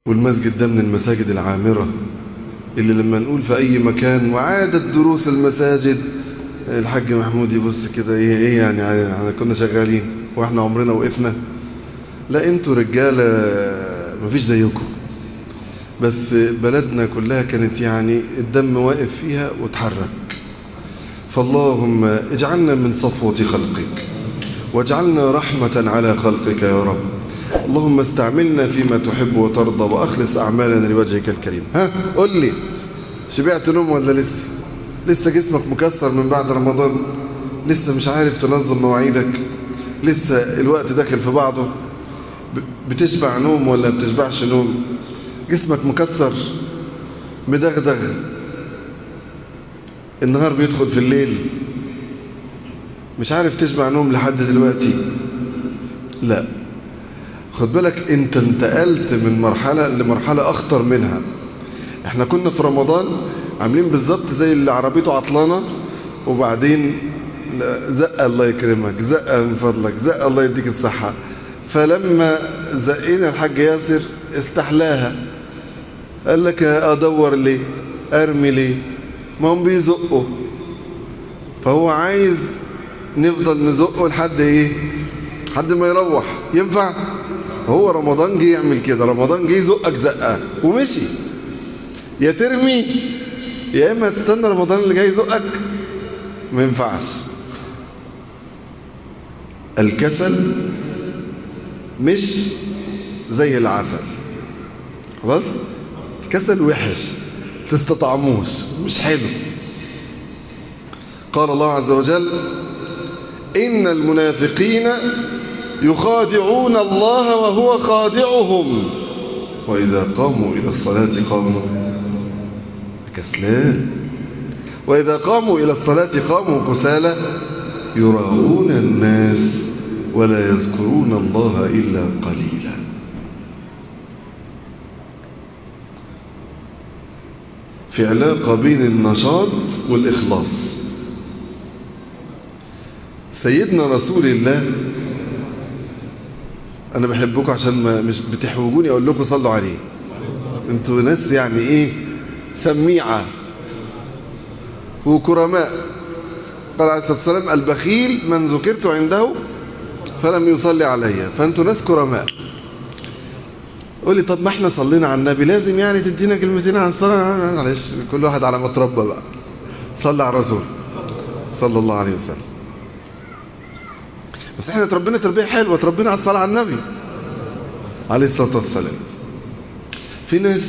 والمسجد ده من المساجد العامرة اللي لما نقول في أي مكان وعادت دروس المساجد الحاج محمود يبص كده ايه ايه يعني احنا كنا شغالين واحنا عمرنا وقفنا لا انتوا رجالة مفيش زيكم بس بلدنا كلها كانت يعني الدم واقف فيها وتحرك فاللهم اجعلنا من صفوة خلقك واجعلنا رحمة على خلقك يا رب اللهم استعملنا فيما تحب وترضى وأخلص أعمالنا لوجهك الكريم ها قل لي شبعت نوم ولا لسه لسه جسمك مكسر من بعد رمضان لسه مش عارف تنظم مواعيدك لسه الوقت داخل في بعضه بتشبع نوم ولا بتشبعش نوم جسمك مكسر مدغدغ النهار بيدخل في الليل مش عارف تشبع نوم لحد دلوقتي لا خد بالك انت انتقلت من مرحلة لمرحلة اخطر منها احنا كنا في رمضان عاملين بالظبط زي اللي عربيته عطلانة وبعدين زق الله يكرمك زق من فضلك زق الله يديك الصحة فلما زقينا الحاج ياسر استحلاها قال لك ادور ليه ارمي ليه ما هم بيزقوا فهو عايز نفضل نزقه لحد ايه لحد ما يروح ينفع هو رمضان جه يعمل كده رمضان جه يزقك زقه ومشي يا ترمي يا اما تستنى رمضان اللي جاي يزقك ما ينفعش الكسل مش زي العسل خلاص الكسل وحش تستطعموش مش حلو قال الله عز وجل إن المنافقين يخادعون الله وهو خادعهم وإذا قاموا إلى الصلاة قاموا كسلان وإذا قاموا إلى الصلاة قاموا كسالى يراؤون الناس ولا يذكرون الله إلا قليلا في علاقة بين النشاط والإخلاص سيدنا رسول الله أنا بحبكم عشان ما مش بتحوجوني أقول لكم صلوا عليه انتوا ناس يعني إيه سميعة وكرماء قال عليه الصلاة والسلام البخيل من ذكرت عنده فلم يصلي علي فأنتوا ناس كرماء قول لي طب ما احنا صلينا على النبي لازم يعني تدينا كلمتين عن الصلاة معلش كل واحد على ما تربى بقى صلى على الرسول صلى الله عليه وسلم بس احنا تربينا تربية حلوة تربينا على الصلاة على النبي عليه الصلاة والسلام في ناس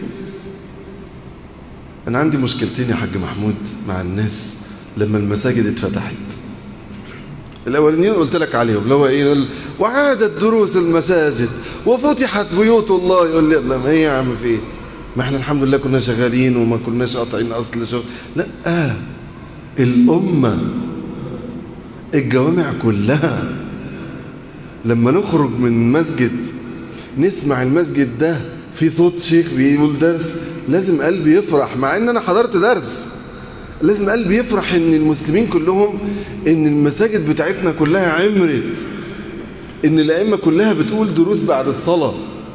انا عندي مشكلتين يا حاج محمود مع الناس لما المساجد اتفتحت الاولانيين قلت لك عليهم اللي هو ايه وعادت دروس المساجد وفتحت بيوت الله يقول لي ما ايه يا عم في ايه ما احنا الحمد لله كنا شغالين وما كناش قاطعين اصل شغل لا آه الامه الجوامع كلها لما نخرج من مسجد نسمع المسجد ده في صوت شيخ بيقول درس لازم قلبي يفرح مع ان انا حضرت درس لازم قلبي يفرح ان المسلمين كلهم ان المساجد بتاعتنا كلها عمرت ان الائمه كلها بتقول دروس بعد الصلاه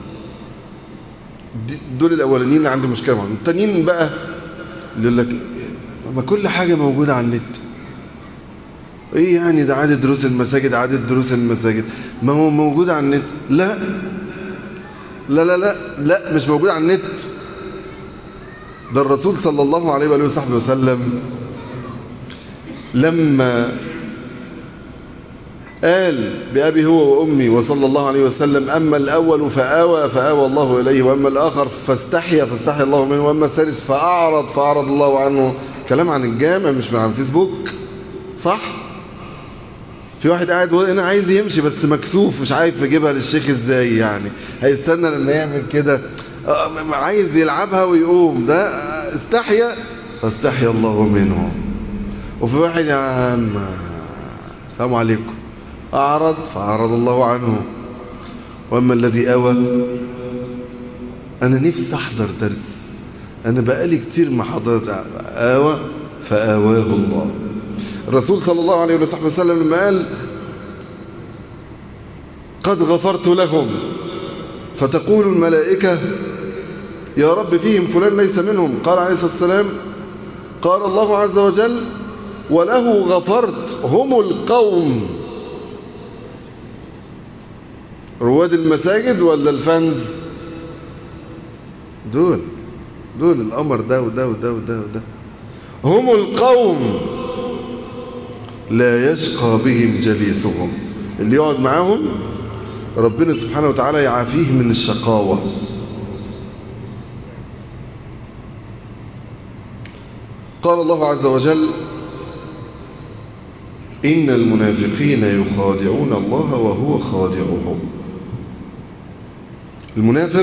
دول الاولانيين اللي عندي مشكله معاهم التانيين بقى اللي يقول لك ما كل حاجه موجوده على النت ايه يعني ده عادة دروس المساجد عادة دروس المساجد ما هو موجود على النت لا لا لا لا لا مش موجود على النت ده الرسول صلى الله عليه وآله وصحبه وسلم لما قال بأبي هو وأمي وصلى الله عليه وسلم أما الأول فآوى فآوى الله إليه وأما الآخر فاستحيا فاستحيا الله منه وأما الثالث فأعرض فأعرض الله عنه كلام عن الجامع مش عن فيسبوك صح في واحد قاعد هنا عايز يمشي بس مكسوف مش عارف يجيبها للشيخ ازاي يعني هيستنى لما يعمل كده عايز يلعبها ويقوم ده استحيا فاستحيا الله منه وفي واحد يا عم السلام عليكم أعرض فأعرض الله عنه وأما الذي أوى أنا نفسي أحضر درس أنا بقالي كتير ما حضرت آوى فآواه الله الرسول صلى الله عليه وسلم لما قال قد غفرت لهم فتقول الملائكة يا رب فيهم فلان ليس منهم قال عليه الصلاة والسلام قال الله عز وجل وله غفرت هم القوم رواد المساجد ولا الفنز دول دول الأمر ده وده وده وده وده هم القوم لا يشقى بهم جليسهم اللي يقعد معاهم ربنا سبحانه وتعالى يعافيه من الشقاوة قال الله عز وجل إن المنافقين يخادعون الله وهو خادعهم المنافق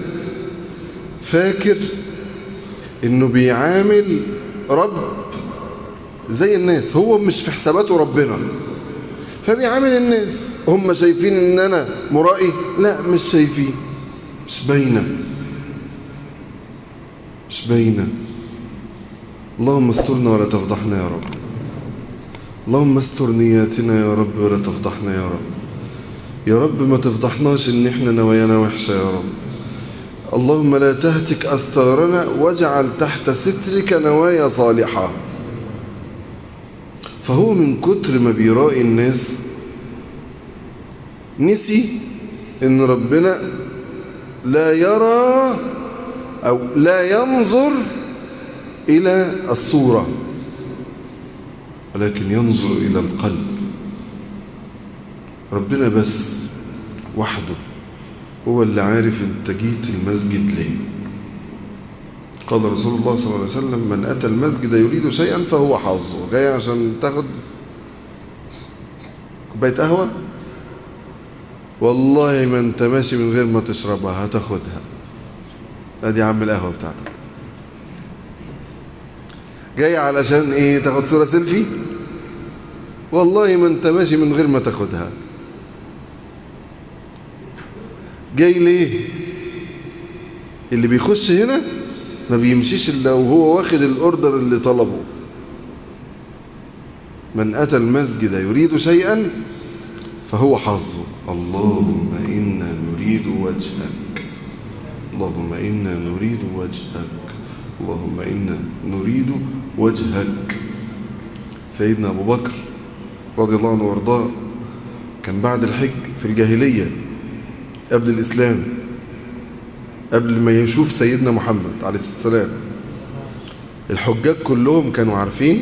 فاكر انه بيعامل رب زي الناس هو مش في حساباته ربنا فبيعامل الناس هم شايفين ان انا مرائي لا مش شايفين مش باينه مش باينه اللهم استرنا ولا تفضحنا يا رب اللهم استر نياتنا يا رب ولا تفضحنا يا رب يا رب ما تفضحناش ان احنا نوايانا وحشه يا رب اللهم لا تهتك أستارنا واجعل تحت سترك نوايا صالحة فهو من كتر ما بيرائي الناس نسي ان ربنا لا يرى او لا ينظر الى الصورة ولكن ينظر الى القلب ربنا بس وحده هو اللي عارف انت جيت المسجد ليه قال رسول الله صلى الله عليه وسلم من أتى المسجد يريد شيئا فهو حظه جاي عشان تاخد كوباية قهوة والله ما انت ماشي من غير ما تشربها هتاخدها ادي عم القهوة بتاعتك جاي علشان ايه تاخد صورة سيلفي والله ما انت ماشي من غير ما تاخدها جاي ليه اللي بيخش هنا ما بيمشيش الا وهو واخد الاوردر اللي طلبه من اتى المسجد يريد شيئا فهو حظه اللهم انا نريد وجهك اللهم انا نريد وجهك اللهم انا نريد وجهك سيدنا ابو بكر رضي الله عنه وارضاه كان بعد الحج في الجاهليه قبل الإسلام قبل ما يشوف سيدنا محمد عليه الصلاة والسلام الحجاج كلهم كانوا عارفين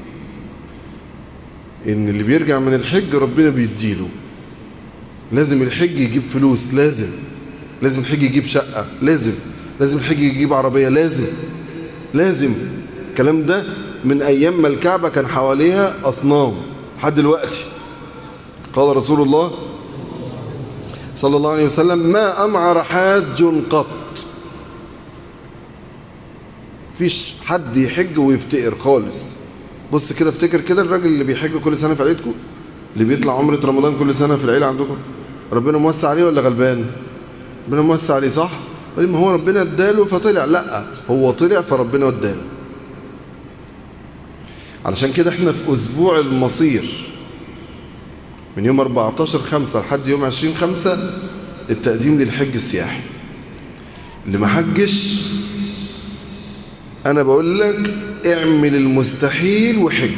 ان اللي بيرجع من الحج ربنا بيديله لازم الحج يجيب فلوس لازم لازم الحج يجيب شقة لازم لازم الحج يجيب عربية لازم لازم الكلام ده من ايام ما الكعبة كان حواليها اصنام لحد دلوقتي قال رسول الله صلى الله عليه وسلم ما أمعر حاج قط فيش حد يحج ويفتقر خالص بص كده افتكر كده الراجل اللي بيحج كل سنة في عيلتكم اللي بيطلع عمرة رمضان كل سنة في العيلة عندكم ربنا موسع عليه ولا غلبان ربنا موسع عليه صح ما هو ربنا اداله فطلع لا هو طلع فربنا اداله علشان كده احنا في اسبوع المصير من يوم 14 5 لحد يوم 20 5 التقديم للحج السياحي اللي ما حجش انا بقول لك اعمل المستحيل وحج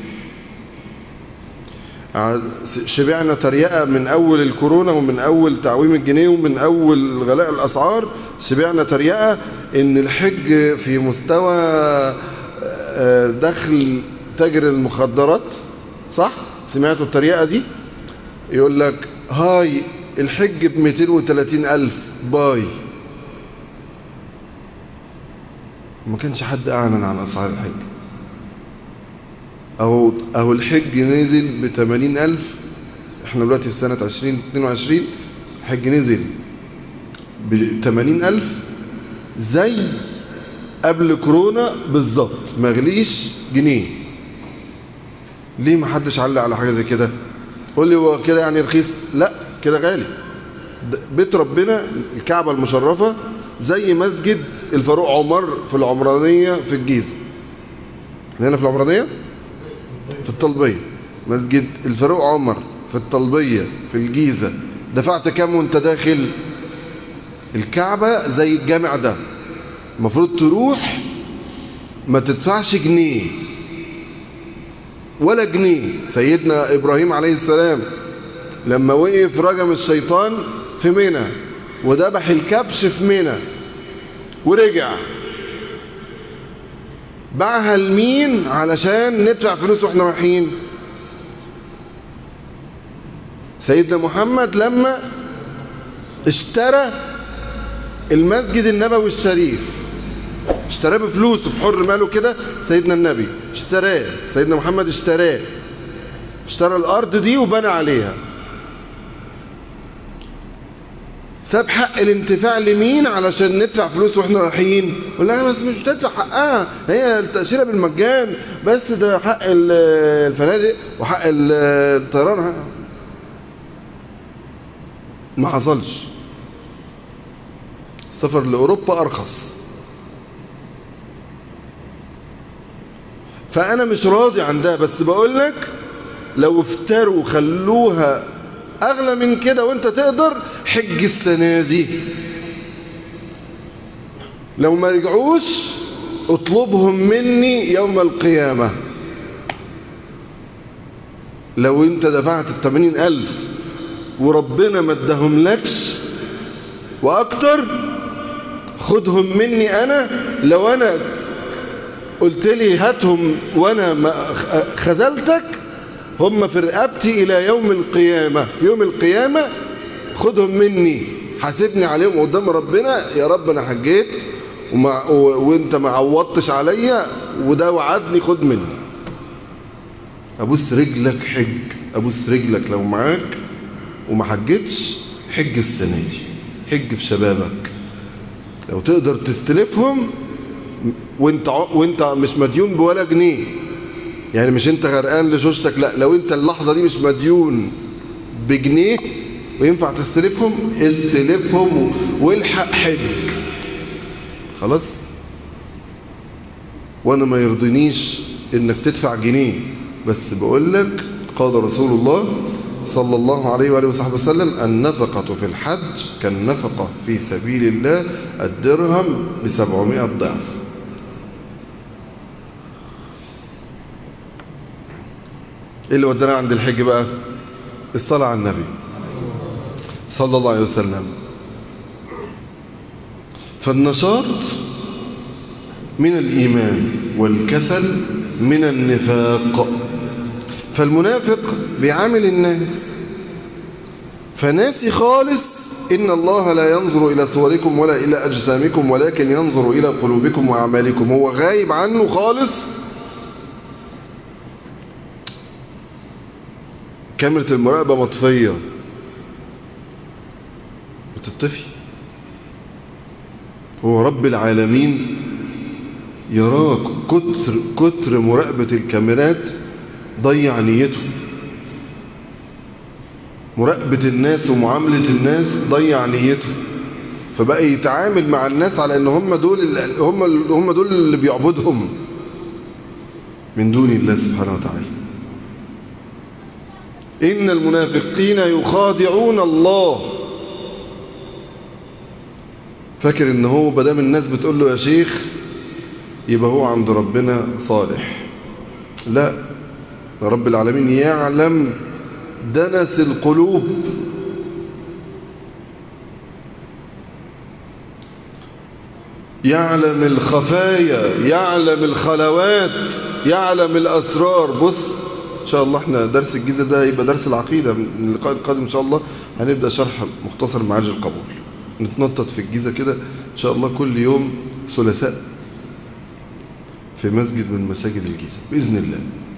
شبعنا تريقة من اول الكورونا ومن اول تعويم الجنيه ومن اول غلاء الاسعار شبعنا تريقة ان الحج في مستوى دخل تاجر المخدرات صح سمعتوا التريقة دي يقول لك هاي الحج ب 230 ألف باي ما كانش حد أعلن عن أسعار الحج أو, أو الحج نزل ب 80 ألف احنا دلوقتي في سنة 2022 الحج نزل ب 80 ألف زي قبل كورونا بالظبط ما غليش جنيه ليه ما حدش علق على حاجة زي كده قول لي هو كده يعني رخيص لا كده غالي بيت ربنا الكعبة المشرفة زي مسجد الفاروق عمر في العمرانية في الجيزة هنا في العمرانية في الطلبية مسجد الفاروق عمر في الطلبية في الجيزة دفعت كام وانت داخل الكعبة زي الجامع ده المفروض تروح ما تدفعش جنيه ولا جنيه سيدنا إبراهيم عليه السلام لما وقف رجم الشيطان في منى وذبح الكبش في منى ورجع باعها لمين علشان ندفع فلوس واحنا رايحين سيدنا محمد لما اشترى المسجد النبوي الشريف اشتراه بفلوسه بحر ماله كده سيدنا النبي اشتراه سيدنا محمد اشتراه اشترى الارض دي وبنى عليها ساب حق الانتفاع لمين علشان ندفع فلوس واحنا رايحين يقول لها بس مش تدفع حقها هي التأشيرة بالمجان بس ده حق الفنادق وحق الطيران ما حصلش السفر لأوروبا أرخص فأنا مش راضي عن ده بس بقول لك لو افتروا خلوها أغلى من كده وانت تقدر حج السنة دي لو ما رجعوش اطلبهم مني يوم القيامة لو انت دفعت التمانين ألف وربنا ما ادهم لكش وأكتر خدهم مني أنا لو أنا قلت لي هاتهم وأنا ما خذلتك هم في رقبتي إلى يوم القيامة في يوم القيامة خدهم مني حاسبني عليهم قدام ربنا يا رب أنا حجيت وما و... وانت ما عوضتش عليا وده وعدني خد مني ابوس رجلك حج ابوس رجلك لو معاك وما حجتش حج السنة دي حج في شبابك لو تقدر تستلفهم وانت وانت مش مديون بولا جنيه يعني مش انت غرقان لزوجتك لا لو انت اللحظة دي مش مديون بجنيه وينفع تستلفهم استلفهم والحق حج خلاص وانا ما يرضينيش انك تدفع جنيه بس بقول لك قال رسول الله صلى الله عليه وآله وصحبه وسلم النفقة في الحج كالنفقة في سبيل الله الدرهم بسبعمائة ضعف ايه اللي ودنا عند الحج بقى الصلاة على النبي صلى الله عليه وسلم فالنشاط من الإيمان والكسل من النفاق فالمنافق بيعامل الناس فناسي خالص إن الله لا ينظر إلى صوركم ولا إلى أجسامكم ولكن ينظر إلى قلوبكم وأعمالكم هو غايب عنه خالص كاميرا المراقبة مطفية بتطفي هو رب العالمين يراك كتر كتر مراقبة الكاميرات ضيع نيته مراقبة الناس ومعاملة الناس ضيع نيته فبقى يتعامل مع الناس على ان هم دول هم هم دول اللي بيعبدهم من دون الله سبحانه وتعالى إن المنافقين يخادعون الله فاكر ان هو بدام الناس بتقول له يا شيخ يبقى هو عند ربنا صالح لا رب العالمين يعلم دنس القلوب يعلم الخفايا يعلم الخلوات يعلم الأسرار بص إن شاء الله احنا درس الجيزة ده يبقى درس العقيدة من اللقاء القادم إن شاء الله هنبدأ شرح مختصر معاج القبول نتنطط في الجيزة كده إن شاء الله كل يوم ثلاثاء في مسجد من مساجد الجيزة بإذن الله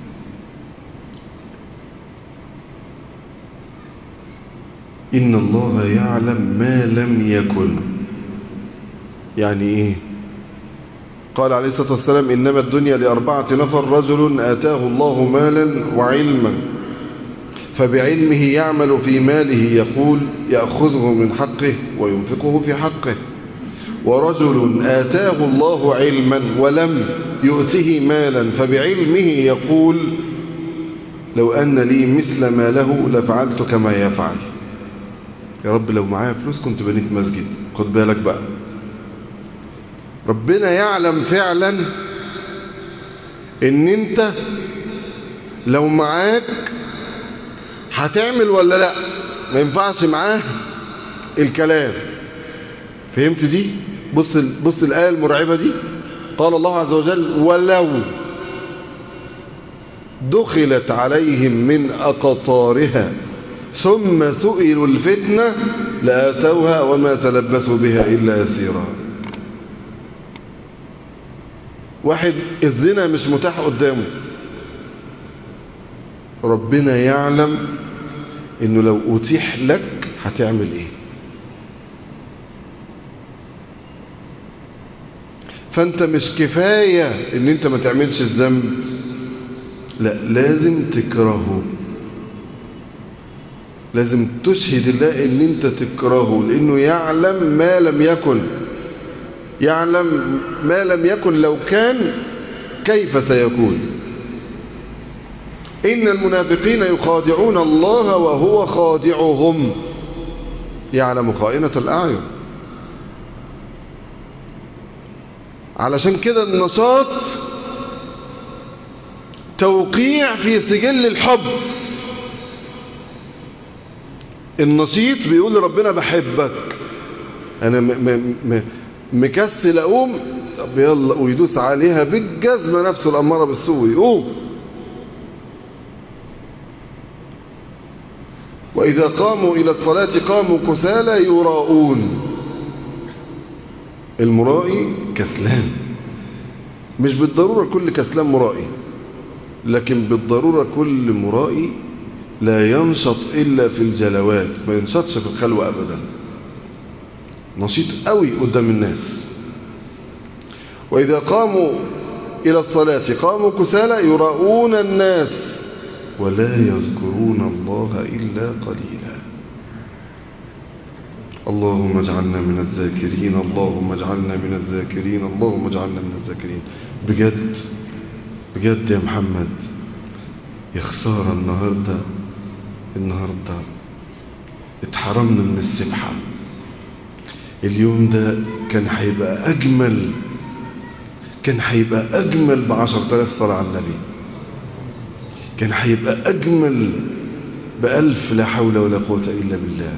إن الله يعلم ما لم يكن يعني إيه قال عليه الصلاة والسلام إنما الدنيا لأربعة نفر رجل آتاه الله مالا وعلما فبعلمه يعمل في ماله يقول يأخذه من حقه وينفقه في حقه ورجل آتاه الله علما ولم يؤته مالا فبعلمه يقول لو أن لي مثل ما له لفعلت كما يفعل يا رب لو معايا فلوس كنت بنيت مسجد خد بالك بقى ربنا يعلم فعلا ان انت لو معاك هتعمل ولا لا ما ينفعش معاه الكلام فهمت دي بص بص الآية المرعبة دي قال الله عز وجل ولو دخلت عليهم من أقطارها ثم سئلوا الفتنة لآتوها وما تلبسوا بها إلا يسيرا واحد الزنا مش متاح قدامه ربنا يعلم انه لو اتيح لك هتعمل ايه فانت مش كفاية ان انت ما تعملش الذنب لا لازم تكرهه لازم تشهد الله ان انت تكرهه لانه يعلم ما لم يكن يعلم ما لم يكن لو كان كيف سيكون إن المنافقين يخادعون الله وهو خادعهم يعلم خائنة الأعين علشان كده النشاط توقيع في سجل الحب النشيط بيقول لربنا بحبك انا م م م مكسل اقوم طب يلا ويدوس عليها بالجزمه نفسه الاماره بالسوء يقوم واذا قاموا الى الصلاه قاموا كسالى يراءون المرائي كسلان مش بالضروره كل كسلان مرائي لكن بالضروره كل مرائي لا ينشط الا في الجلوات ما ينشطش في الخلوه ابدا نشيط قوي قدام الناس وإذا قاموا إلى الصلاة قاموا كسالى يراؤون الناس ولا يذكرون الله إلا قليلا اللهم اجعلنا من الذاكرين اللهم اجعلنا من الذاكرين اللهم اجعلنا من الذاكرين بجد بجد يا محمد يا خسارة النهاردة النهاردة اتحرمنا من السبحة اليوم ده كان هيبقى أجمل كان هيبقى أجمل بعشر تلاف صلاة على النبي كان هيبقى أجمل بألف لا حول ولا قوة إلا بالله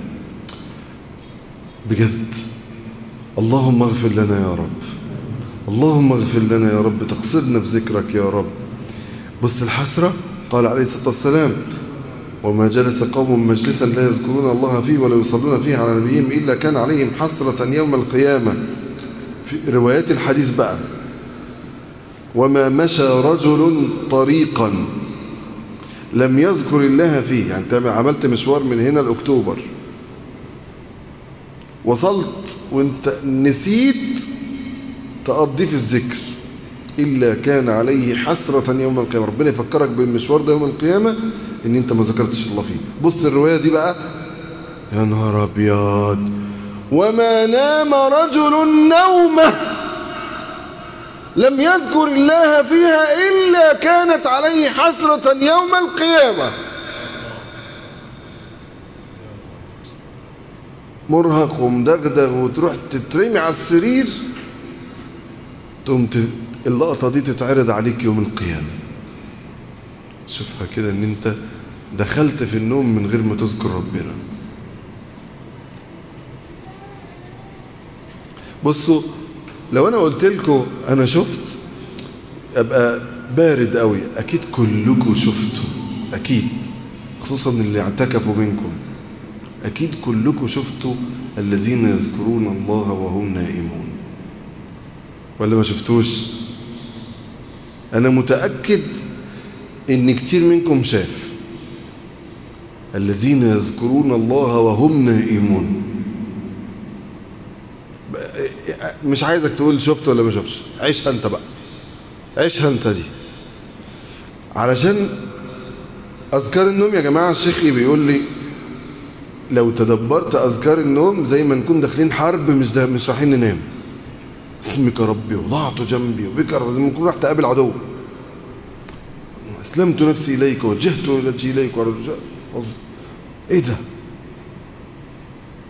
بجد اللهم اغفر لنا يا رب اللهم اغفر لنا يا رب تقصدنا في ذكرك يا رب بص الحسرة قال عليه الصلاة والسلام وما جلس قوم مجلسا لا يذكرون الله فيه ولا يصلون فيه على نبيهم إلا كان عليهم حسرة يوم القيامة في روايات الحديث بقى وما مشى رجل طريقا لم يذكر الله فيه يعني انت عملت مشوار من هنا لأكتوبر وصلت وانت نسيت تقضي في الذكر إلا كان عليه حسرة يوم القيامة ربنا يفكرك بالمشوار ده يوم القيامة ان انت ما ذكرتش الله فيه بص الرواية دي بقى يا نهار ابيض وما نام رجل نومه لم يذكر الله فيها إلا كانت عليه حسرة يوم القيامة مرهق ومدغدغ وتروح تترمي على السرير تقوم اللقطة دي تتعرض عليك يوم القيامة شوفها كده ان انت دخلت في النوم من غير ما تذكر ربنا بصوا لو انا قلت لكم انا شفت ابقى بارد قوي اكيد كلكم شفتوا اكيد خصوصا اللي اعتكفوا منكم اكيد كلكم شفتوا الذين يذكرون الله وهم نائمون ولا ما شفتوش انا متأكد ان كتير منكم شاف الذين يذكرون الله وهم نائمون مش عايزك تقول شفت ولا ما شفتش عيشها انت بقى عيشها انت دي علشان اذكار النوم يا جماعة الشيخ بيقول لي لو تدبرت اذكار النوم زي ما نكون داخلين حرب مش ده مش رايحين ننام اسمك ربي وضعت جنبي وبك زي ما نكون راح تقابل عدو اسلمت نفسي اليك وجهت وجهي اليك ورجاء ايه ده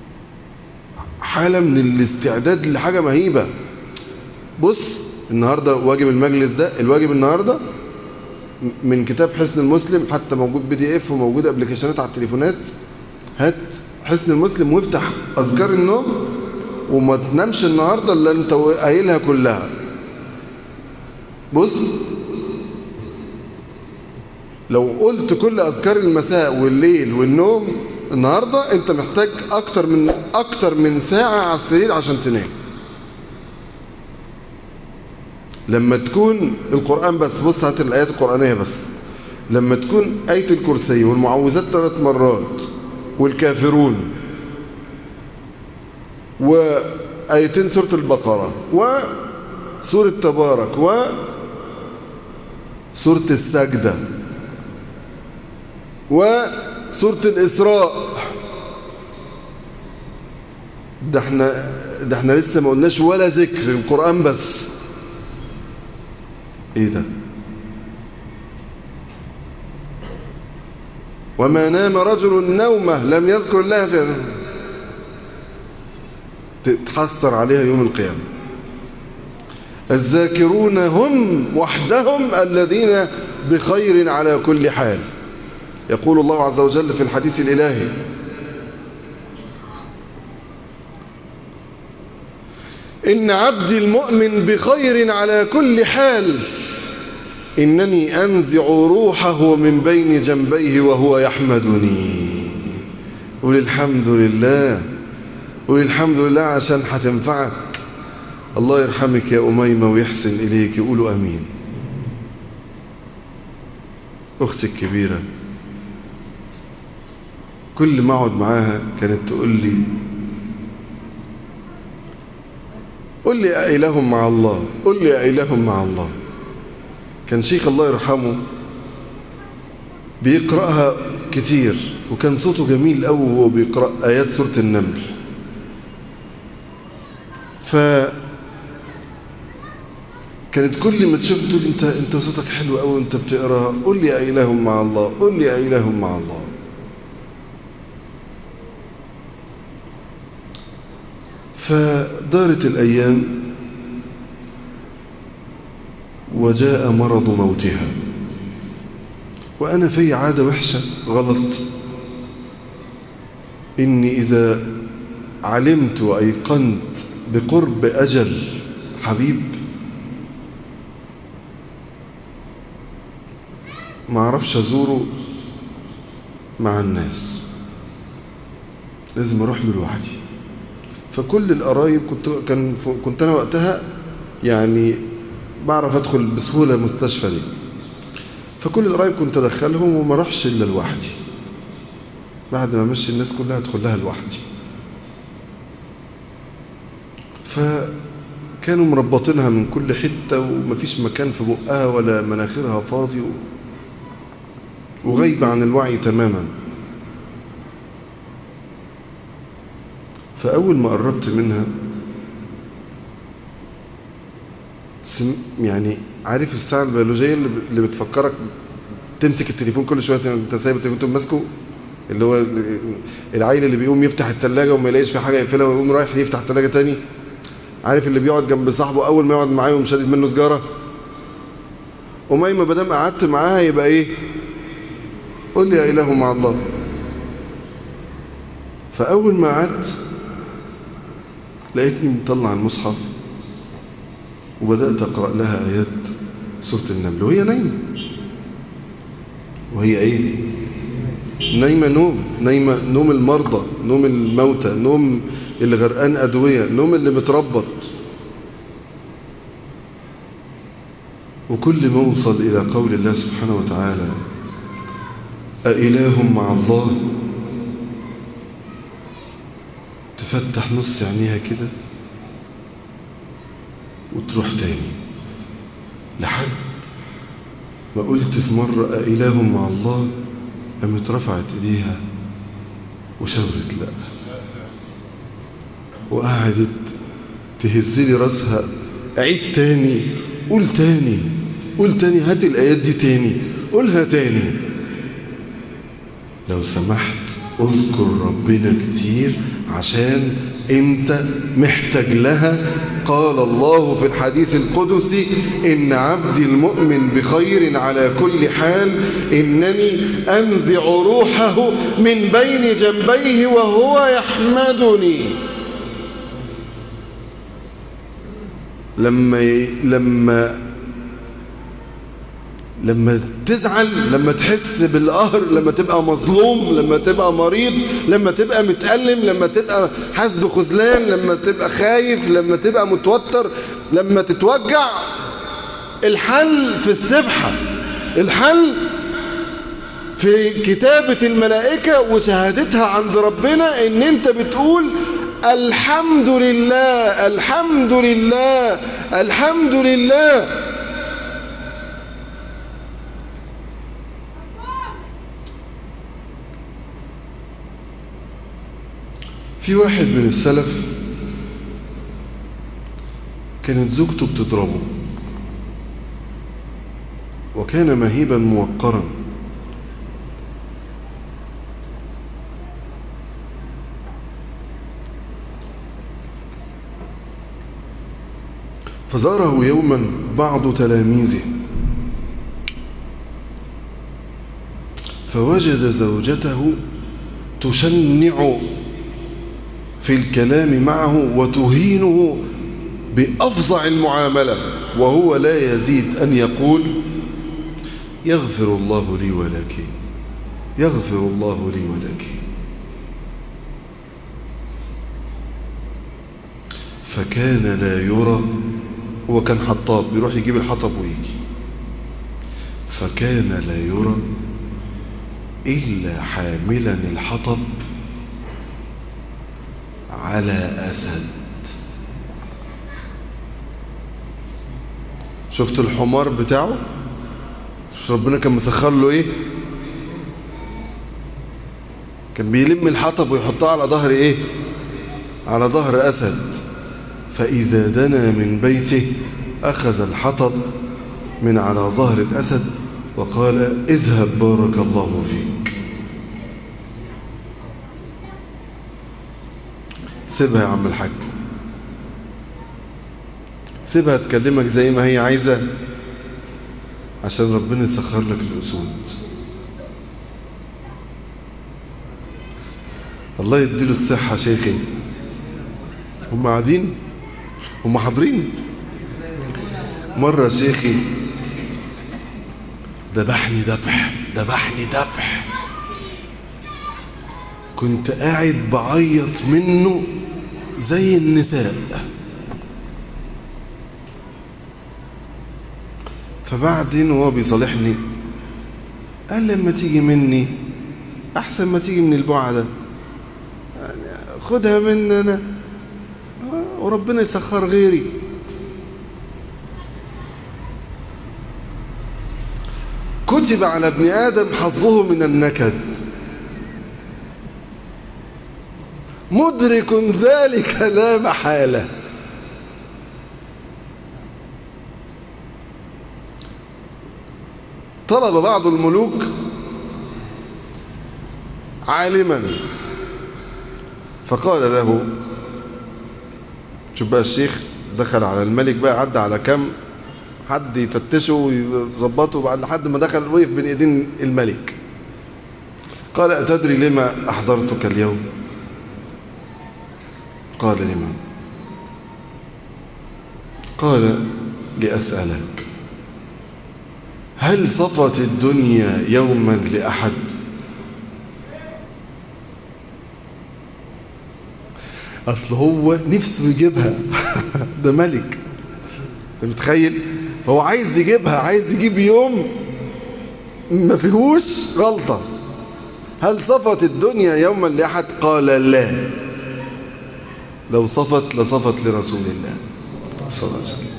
حالة من الاستعداد لحاجة مهيبة بص النهاردة واجب المجلس ده الواجب النهاردة من كتاب حسن المسلم حتى موجود بي دي اف وموجود ابلكيشنات على التليفونات هات حسن المسلم وافتح اذكار النوم وما تنامش النهاردة اللي انت قايلها كلها بص لو قلت كل اذكار المساء والليل والنوم النهاردة انت محتاج اكتر من اكتر من ساعة على السرير عشان تنام لما تكون القرآن بس بص هات الآيات القرآنية بس لما تكون آية الكرسي والمعوذات ثلاث مرات والكافرون وآيتين سورة البقرة وسورة تبارك وسورة السجدة وسورة الإسراء ده احنا ده احنا لسه ما قلناش ولا ذكر القرآن بس ايه ده وما نام رجل نومه لم يذكر الله في تتحسر عليها يوم القيامة الذاكرون هم وحدهم الذين بخير على كل حال يقول الله عز وجل في الحديث الإلهي إن عبدي المؤمن بخير على كل حال إنني أنزع روحه من بين جنبيه وهو يحمدني قل الحمد لله قل الحمد لله عشان هتنفعك الله يرحمك يا أميمة ويحسن إليك يقولوا أمين أختي الكبيرة كل ما أقعد معاها كانت تقول لي قل لي أإله مع الله قل لي أإله مع الله كان شيخ الله يرحمه بيقرأها كتير وكان صوته جميل قوي وهو بيقرأ آيات سورة النمل ف كانت كل ما تشوف تقول انت انت صوتك حلو قوي انت بتقراها قل لي أإله مع الله قل لي أإله مع الله فدارت الأيام وجاء مرض موتها وأنا في عادة وحشة غلط إني إذا علمت وأيقنت بقرب أجل حبيب ما أعرفش أزوره مع الناس لازم أروح له لوحدي فكل القرايب كنت كان كنت انا وقتها يعني بعرف ادخل بسهوله المستشفى دي فكل القرايب كنت ادخلهم وما اروحش الا لوحدي بعد ما امشي الناس كلها ادخل لها لوحدي فكانوا مربطينها من كل حته ومفيش مكان في بقها ولا مناخيرها فاضي وغايبه عن الوعي تماما فأول ما قربت منها يعني عارف الساعة البيولوجية اللي بتفكرك تمسك التليفون كل شوية انت سايب التليفون تقوم ماسكه اللي هو العيل اللي بيقوم يفتح الثلاجة وما يلاقيش في حاجة يقفلها ويقوم رايح يفتح الثلاجة تاني عارف اللي بيقعد جنب صاحبه أول ما يقعد معاه يقوم شادد منه سجارة وميمة بدام قعدت معاها يبقى ايه قول لي يا إله مع الله فأول ما قعدت لقيتني مطلع المصحف وبدأت أقرأ لها آيات سورة النمل وهي نايمة وهي إيه نايمة نوم نايمة نوم المرضى نوم الموتى نوم اللي غرقان أدوية نوم اللي متربط وكل ما وصل إلى قول الله سبحانه وتعالى أإله مع الله تفتح نص عينيها كده وتروح تاني لحد ما قلت في مرة أإله مع الله قامت رفعت ايديها وشاورت لا وقعدت تهز لي راسها عيد تاني قول تاني قول تاني هات الآيات دي تاني قولها تاني لو سمحت اذكر ربنا كتير عشان انت محتاج لها قال الله في الحديث القدسي إن عبدي المؤمن بخير على كل حال إنني أنزع روحه من بين جنبيه وهو يحمدني لما لما لما تزعل لما تحس بالقهر لما تبقى مظلوم لما تبقى مريض لما تبقى متألم لما تبقى حاسس بخذلان لما تبقى خايف لما تبقى متوتر لما تتوجع الحل في السبحة الحل في كتابة الملائكة وشهادتها عند ربنا ان انت بتقول الحمد لله الحمد لله الحمد لله في واحد من السلف كانت زوجته بتضربه وكان مهيبا موقرا فزاره يوما بعض تلاميذه فوجد زوجته تشنع في الكلام معه وتهينه بأفظع المعاملة وهو لا يزيد أن يقول يغفر الله لي ولك يغفر الله لي ولك فكان لا يرى هو كان حطاب بيروح يجيب الحطب ويجي فكان لا يرى إلا حاملا الحطب على أسد شفت الحمار بتاعه شفت ربنا كان مسخر له ايه كان بيلم الحطب ويحطها على ظهر ايه على ظهر أسد فإذا دنا من بيته أخذ الحطب من على ظهر الأسد وقال اذهب بارك الله فيك سيبها يا عم الحاج سيبها تكلمك زي ما هي عايزة عشان ربنا يسخر لك الأسود الله يديله الصحة شيخي هم قاعدين هم حاضرين مرة شيخي ذبحني ذبح ذبحني ذبح كنت قاعد بعيط منه زي النساء فبعدين وهو بيصالحني قال لما تيجي مني احسن ما تيجي من البعدة يعني خدها مننا وربنا يسخر غيري كتب على ابن آدم حظه من النكد مدرك ذلك لا محالة طلب بعض الملوك عالما فقال له شوف بقى الشيخ دخل على الملك بقى عدى على كم حد يفتشه ويظبطه بعد لحد ما دخل وقف بين ايدين الملك قال أتدري لما أحضرتك اليوم قال لمن قال لأسألك هل صفت الدنيا يوما لأحد أصل هو نفسه يجيبها ده ملك انت متخيل هو عايز يجيبها عايز يجيب يوم ما فيهوش غلطة هل صفت الدنيا يوما لأحد قال لا لو صفت لصفت لرسول الله صلى الله عليه وسلم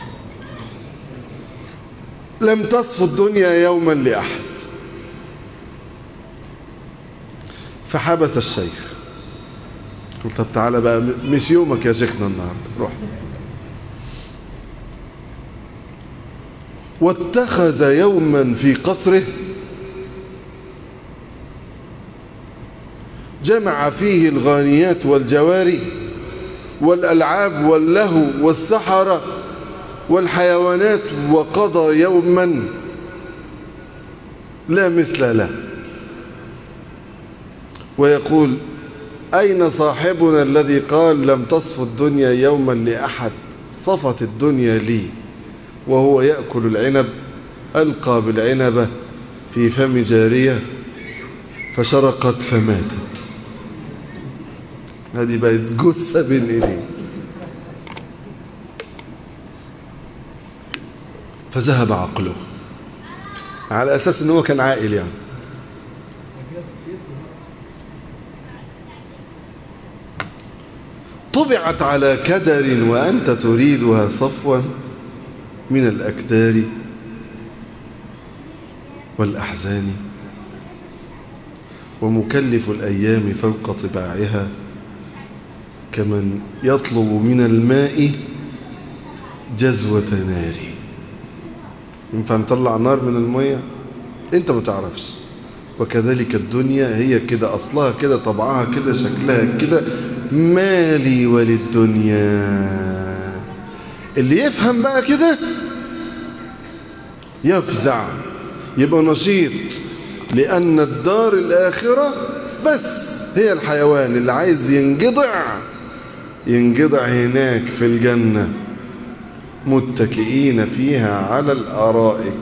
لم تصف الدنيا يوما لأحد فحبس الشيخ قلت طب تعالى بقى مش يومك يا شيخنا النهارده روح واتخذ يوما في قصره جمع فيه الغانيات والجواري والألعاب واللهو والسحرة والحيوانات وقضى يوما لا مثل له ويقول أين صاحبنا الذي قال لم تصف الدنيا يوما لأحد صفت الدنيا لي وهو يأكل العنب ألقى بالعنبة في فم جارية فشرقت فماتت هذه بقت جثة بين ايديه فذهب عقله على اساس ان هو كان عاقل يعني طبعت على كدر وانت تريدها صفوا من الاكدار والاحزان ومكلف الايام فوق طباعها كمن يطلب من الماء جزوة نار ينفع نطلع نار من المية انت ما تعرفش وكذلك الدنيا هي كده اصلها كده طبعها كده شكلها كده مالي وللدنيا اللي يفهم بقى كده يفزع يبقى نشيط لأن الدار الآخرة بس هي الحيوان اللي عايز ينجضع ينجضع هناك في الجنة متكئين فيها على الأرائك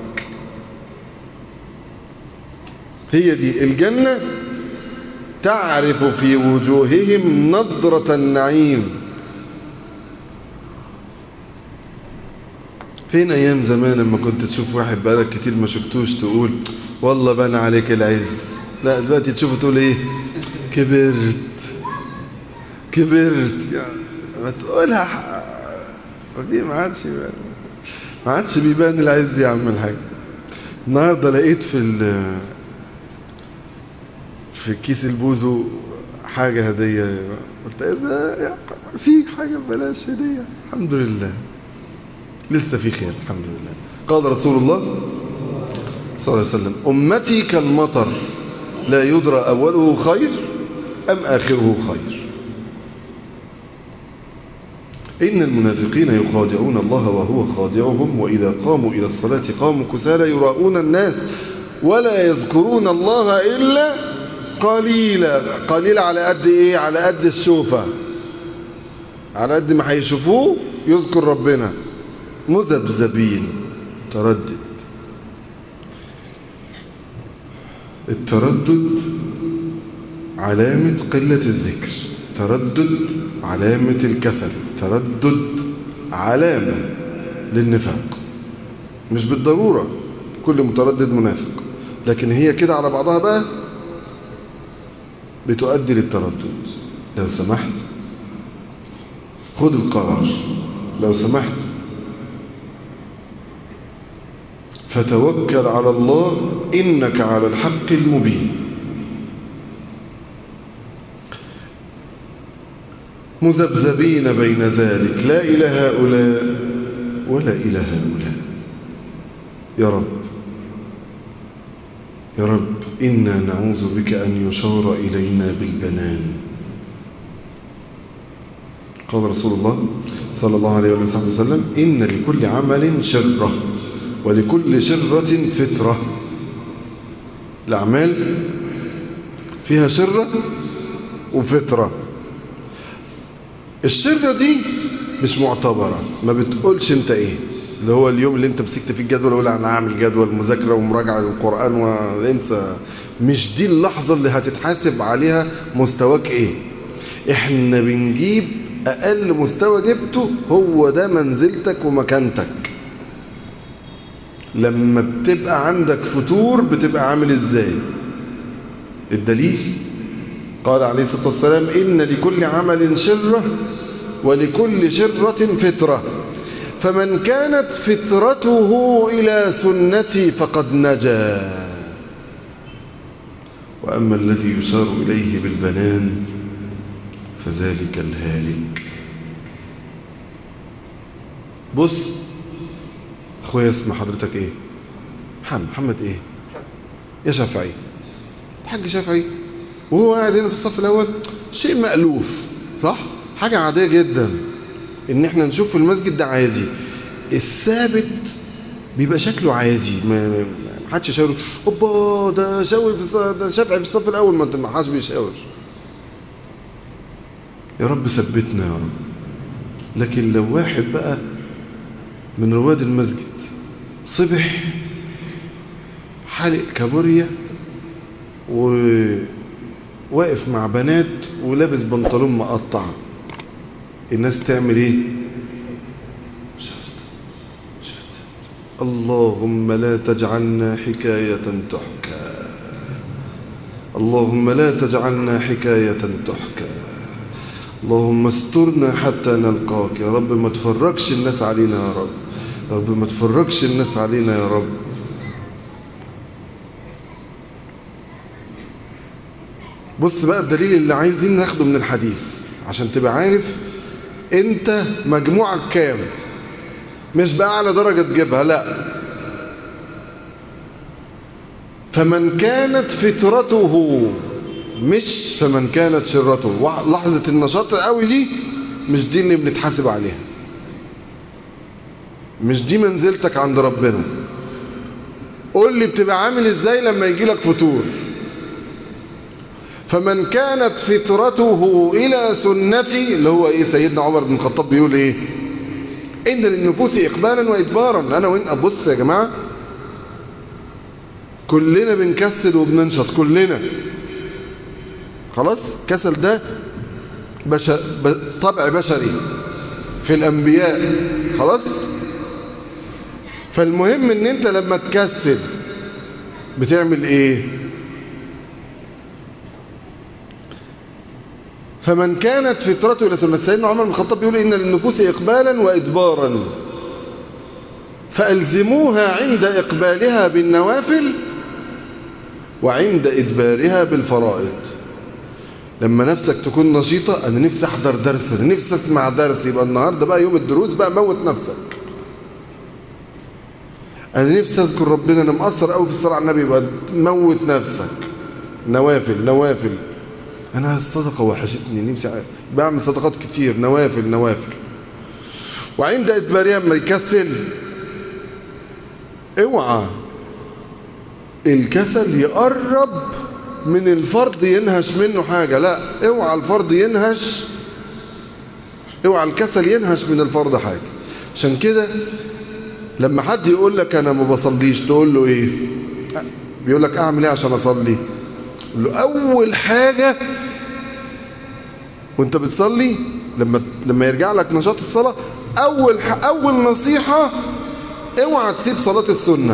هي دي الجنة تعرف في وجوههم نضرة النعيم فين أيام زمان لما كنت تشوف واحد بقالك كتير ما شفتوش تقول والله بان عليك العز لا دلوقتي تشوفه تقول ايه كبرت كبرت يعني ما تقولها دي ما عادش ما عادش بيبان العز يا عم الحاج النهارده لقيت في في كيس البوزو حاجة هدية قلت ايه ده في حاجة ببلاش هدية الحمد لله لسه في خير الحمد لله قال رسول الله صلى الله عليه وسلم أمتي كالمطر لا يدرى أوله خير أم آخره خير إن المنافقين يخادعون الله وهو خادعهم وإذا قاموا إلى الصلاة قاموا كسالى يراؤون الناس ولا يذكرون الله إلا قليلا قليلا على قد إيه على قد الشوفة على قد ما هيشوفوه يذكر ربنا مذبذبين تردد التردد علامة قلة الذكر تردد علامة الكسل تردد علامة للنفاق مش بالضرورة كل متردد منافق لكن هي كده على بعضها بقى بتؤدي للتردد لو سمحت خد القرار لو سمحت فتوكل على الله إنك على الحق المبين مذبذبين بين ذلك لا إلى هؤلاء ولا إلى هؤلاء يا رب يا رب إنا نعوذ بك أن يشار إلينا بالبنان قال رسول الله صلى الله عليه وسلم إن لكل عمل شرة ولكل شرة فترة الأعمال فيها شرة وفترة الشرة دي مش معتبرة ما بتقولش انت ايه اللي هو اليوم اللي انت مسكت فيه الجدول اقول انا هعمل جدول مذاكره ومراجعه للقران وانسى مش دي اللحظه اللي هتتحاسب عليها مستواك ايه احنا بنجيب اقل مستوى جبته هو ده منزلتك ومكانتك لما بتبقى عندك فتور بتبقى عامل ازاي الدليل قال عليه الصلاة والسلام إن لكل عمل شرة ولكل شرة فترة فمن كانت فترته إلى سنتي فقد نجا وأما الذي يشار إليه بالبنان فذلك الهالك بص اخويا اسم حضرتك ايه محمد محمد ايه يا شافعي الحاج شافعي وهو قاعد هنا في الصف الأول شيء مألوف صح؟ حاجة عادية جدا إن إحنا نشوف في المسجد ده عادي الثابت بيبقى شكله عادي ما ما حدش يشاور اوبا ده شاوي في الص- ده شافعي في الصف الاول ما انت ما حدش بيشاور يا رب ثبتنا يا رب لكن لو واحد بقى من رواد المسجد صبح حالق كابوريا وواقف مع بنات ولابس بنطلون مقطع الناس تعمل ايه شفت شفت اللهم لا تجعلنا حكاية تحكى اللهم لا تجعلنا حكاية تحكى اللهم استرنا حتى نلقاك يا رب ما تفرجش الناس علينا يا رب يا رب ما تفرجش الناس علينا يا رب بص بقى الدليل اللي عايزين ناخده من الحديث عشان تبقى عارف انت مجموعك كام مش بقى على درجة تجيبها لا فمن كانت فترته مش فمن كانت شرته وع- لحظة النشاط قوي دي مش دي اللي بنتحاسب عليها مش دي منزلتك عند ربنا قول لي بتبقى عامل ازاي لما يجي لك فتور فمن كانت فترته الى سنتي اللي هو ايه سيدنا عمر بن الخطاب بيقول ايه ان للنفوس اقبالا وادبارا انا وانت بص يا جماعه كلنا بنكسل وبننشط كلنا خلاص كسل ده بش... ب... طبع بشري في الانبياء خلاص فالمهم ان انت لما تكسل بتعمل ايه فمن كانت فترته الى سنه سيدنا عمر بن الخطاب بيقول ان للنفوس اقبالا وادبارا فالزموها عند اقبالها بالنوافل وعند ادبارها بالفرائض لما نفسك تكون نشيطة أنا نفسي أحضر درس أنا نفسي أسمع درس يبقى النهاردة بقى يوم الدروس بقى موت نفسك أنا نفسي أذكر ربنا أنا مقصر أوي في الصلاة على النبي يبقى موت نفسك نوافل نوافل أنا الصدقة وحشتني نفسي أ- بعمل صدقات كتير نوافل نوافل وعند إدبارها ما يكسل اوعى الكسل يقرب من الفرض ينهش منه حاجة لا اوعى الفرض ينهش اوعى الكسل ينهش من الفرض حاجة عشان كده لما حد يقول لك انا ما بصليش تقول له ايه بيقول لك اعمل ايه عشان اصلي قول له اول حاجة وانت بتصلي لما لما يرجع لك نشاط الصلاة اول ح... اول نصيحة اوعى تسيب صلاة السنة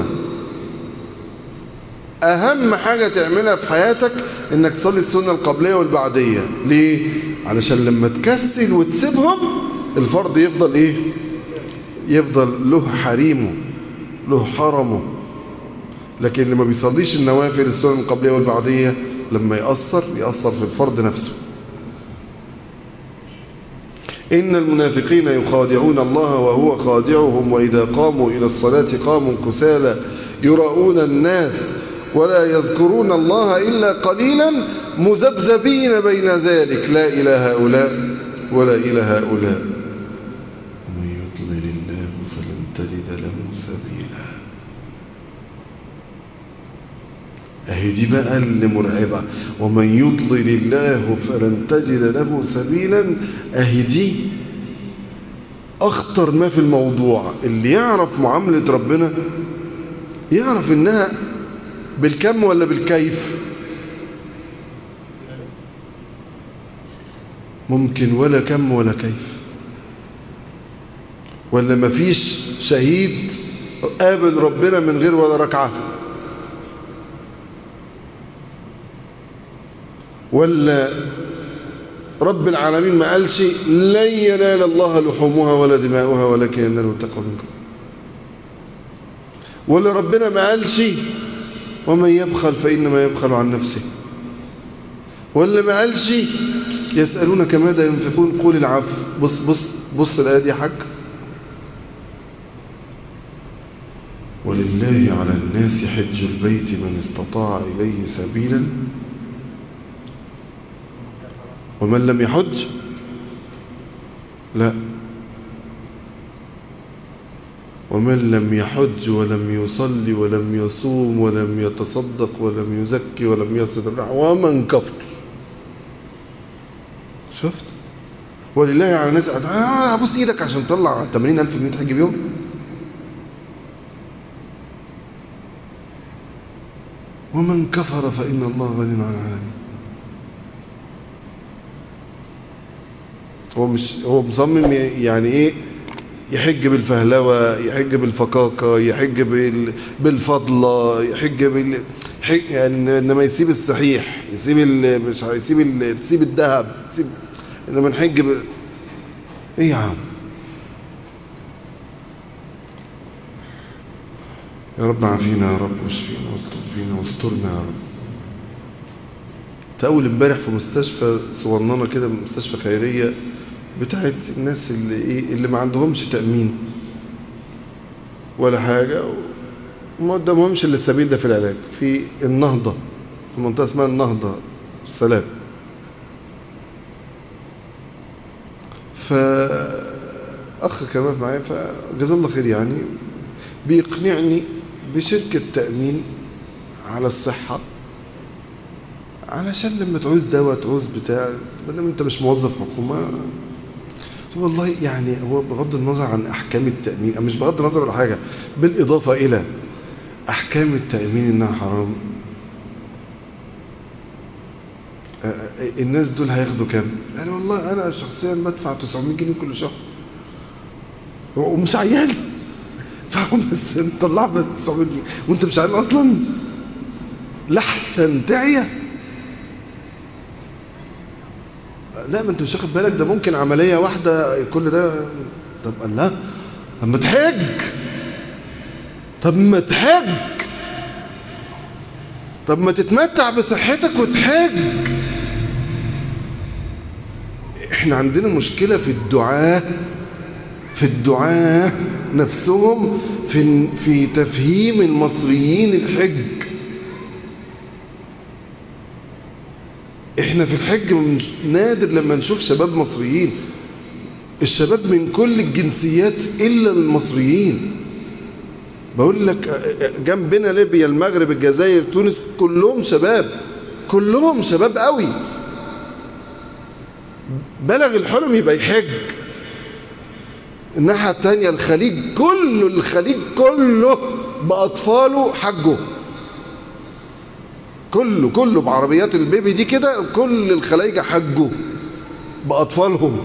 اهم حاجة تعملها في حياتك انك تصلي السنة القبلية والبعدية ليه علشان لما تكسل وتسيبهم الفرض يفضل ايه يفضل له حريمه له حرمه لكن اللي ما بيصليش النوافل السنة القبلية والبعدية لما يأثر يأثر في الفرض نفسه إن المنافقين يخادعون الله وهو خادعهم وإذا قاموا إلى الصلاة قاموا كسالى يراؤون الناس ولا يذكرون الله إلا قليلا مذبذبين بين ذلك لا إلى هؤلاء ولا إلى هؤلاء ومن يضلل الله فلن تجد له سبيلا اهي دي بقى اللي مرعبة ومن يضلل الله فلن تجد له سبيلا اهي دي اخطر ما في الموضوع اللي يعرف معاملة ربنا يعرف انها بالكم ولا بالكيف ممكن ولا كم ولا كيف ولا مفيش شهيد قابل ربنا من غير ولا ركعه ولا رب العالمين ما قالش لن ينال الله لحومها ولا دماؤها ولكن يناله التقوى منكم ولا ربنا ما قالش ومن يبخل فإنما يبخل عن نفسه ولا ما قالش يسألونك ماذا ينفقون قول العفو بص بص بص الآية دي يا حاج ولله على الناس حج البيت من استطاع إليه سبيلا ومن لم يحج لا ومن لم يحج ولم يصلي ولم يصوم ولم يتصدق ولم يزكي ولم يصل الرحم ومن كفر شفت ولله على الناس آه ابص ايدك عشان تطلع 80000 جنيه تحج بيهم ومن كفر فإن الله غني عن العالمين هو مش هو مصمم يعني ايه يحج بالفهلوة يحج بالفكاكة يحج بال... بالفضلة يحج بال حج... يعني انما يسيب الصحيح يسيب ال... مش عارف يسيب ال... يسيب الذهب يسيب انما نحج ب... ايه يا عم يا رب عافينا يا رب واشفينا واستغفينا واسترنا يا رب تأول امبارح في مستشفى صغننة كده مستشفى خيرية بتاعت الناس اللي ايه اللي ما عندهمش تأمين ولا حاجة وما قدامهمش الا السبيل ده في العلاج في النهضة في منطقة اسمها النهضة السلام فأخ كان واقف معايا فجزاه الله خير يعني بيقنعني بشركة تأمين على الصحة علشان لما تعوز دواء تعوز بتاع بدل انت مش موظف حكومة والله يعني هو بغض النظر عن أحكام التأمين مش بغض النظر على حاجة بالإضافة إلى أحكام التأمين إنها حرام الناس دول هياخدوا كام يعني والله أنا شخصيا بدفع 900 جنيه كل شهر ومش عيالي فهم بس طلع بس 900 جنيه وانت مش عيال أصلا لحسن تعيه لا ما انت مش واخد بالك ده ممكن عملية واحدة كل ده طب قال لا طب ما تحج طب ما تحج طب ما تتمتع بصحتك وتحج احنا عندنا مشكلة في الدعاء في الدعاء نفسهم في في تفهيم المصريين الحج احنا في الحج نادر لما نشوف شباب مصريين الشباب من كل الجنسيات الا المصريين بقول لك جنبنا ليبيا المغرب الجزائر تونس كلهم شباب كلهم شباب قوي بلغ الحلم يبقى يحج الناحية الثانية الخليج كله الخليج كله بأطفاله حجه كله كله بعربيات البيبي دي كده كل الخلايجة حجوا بأطفالهم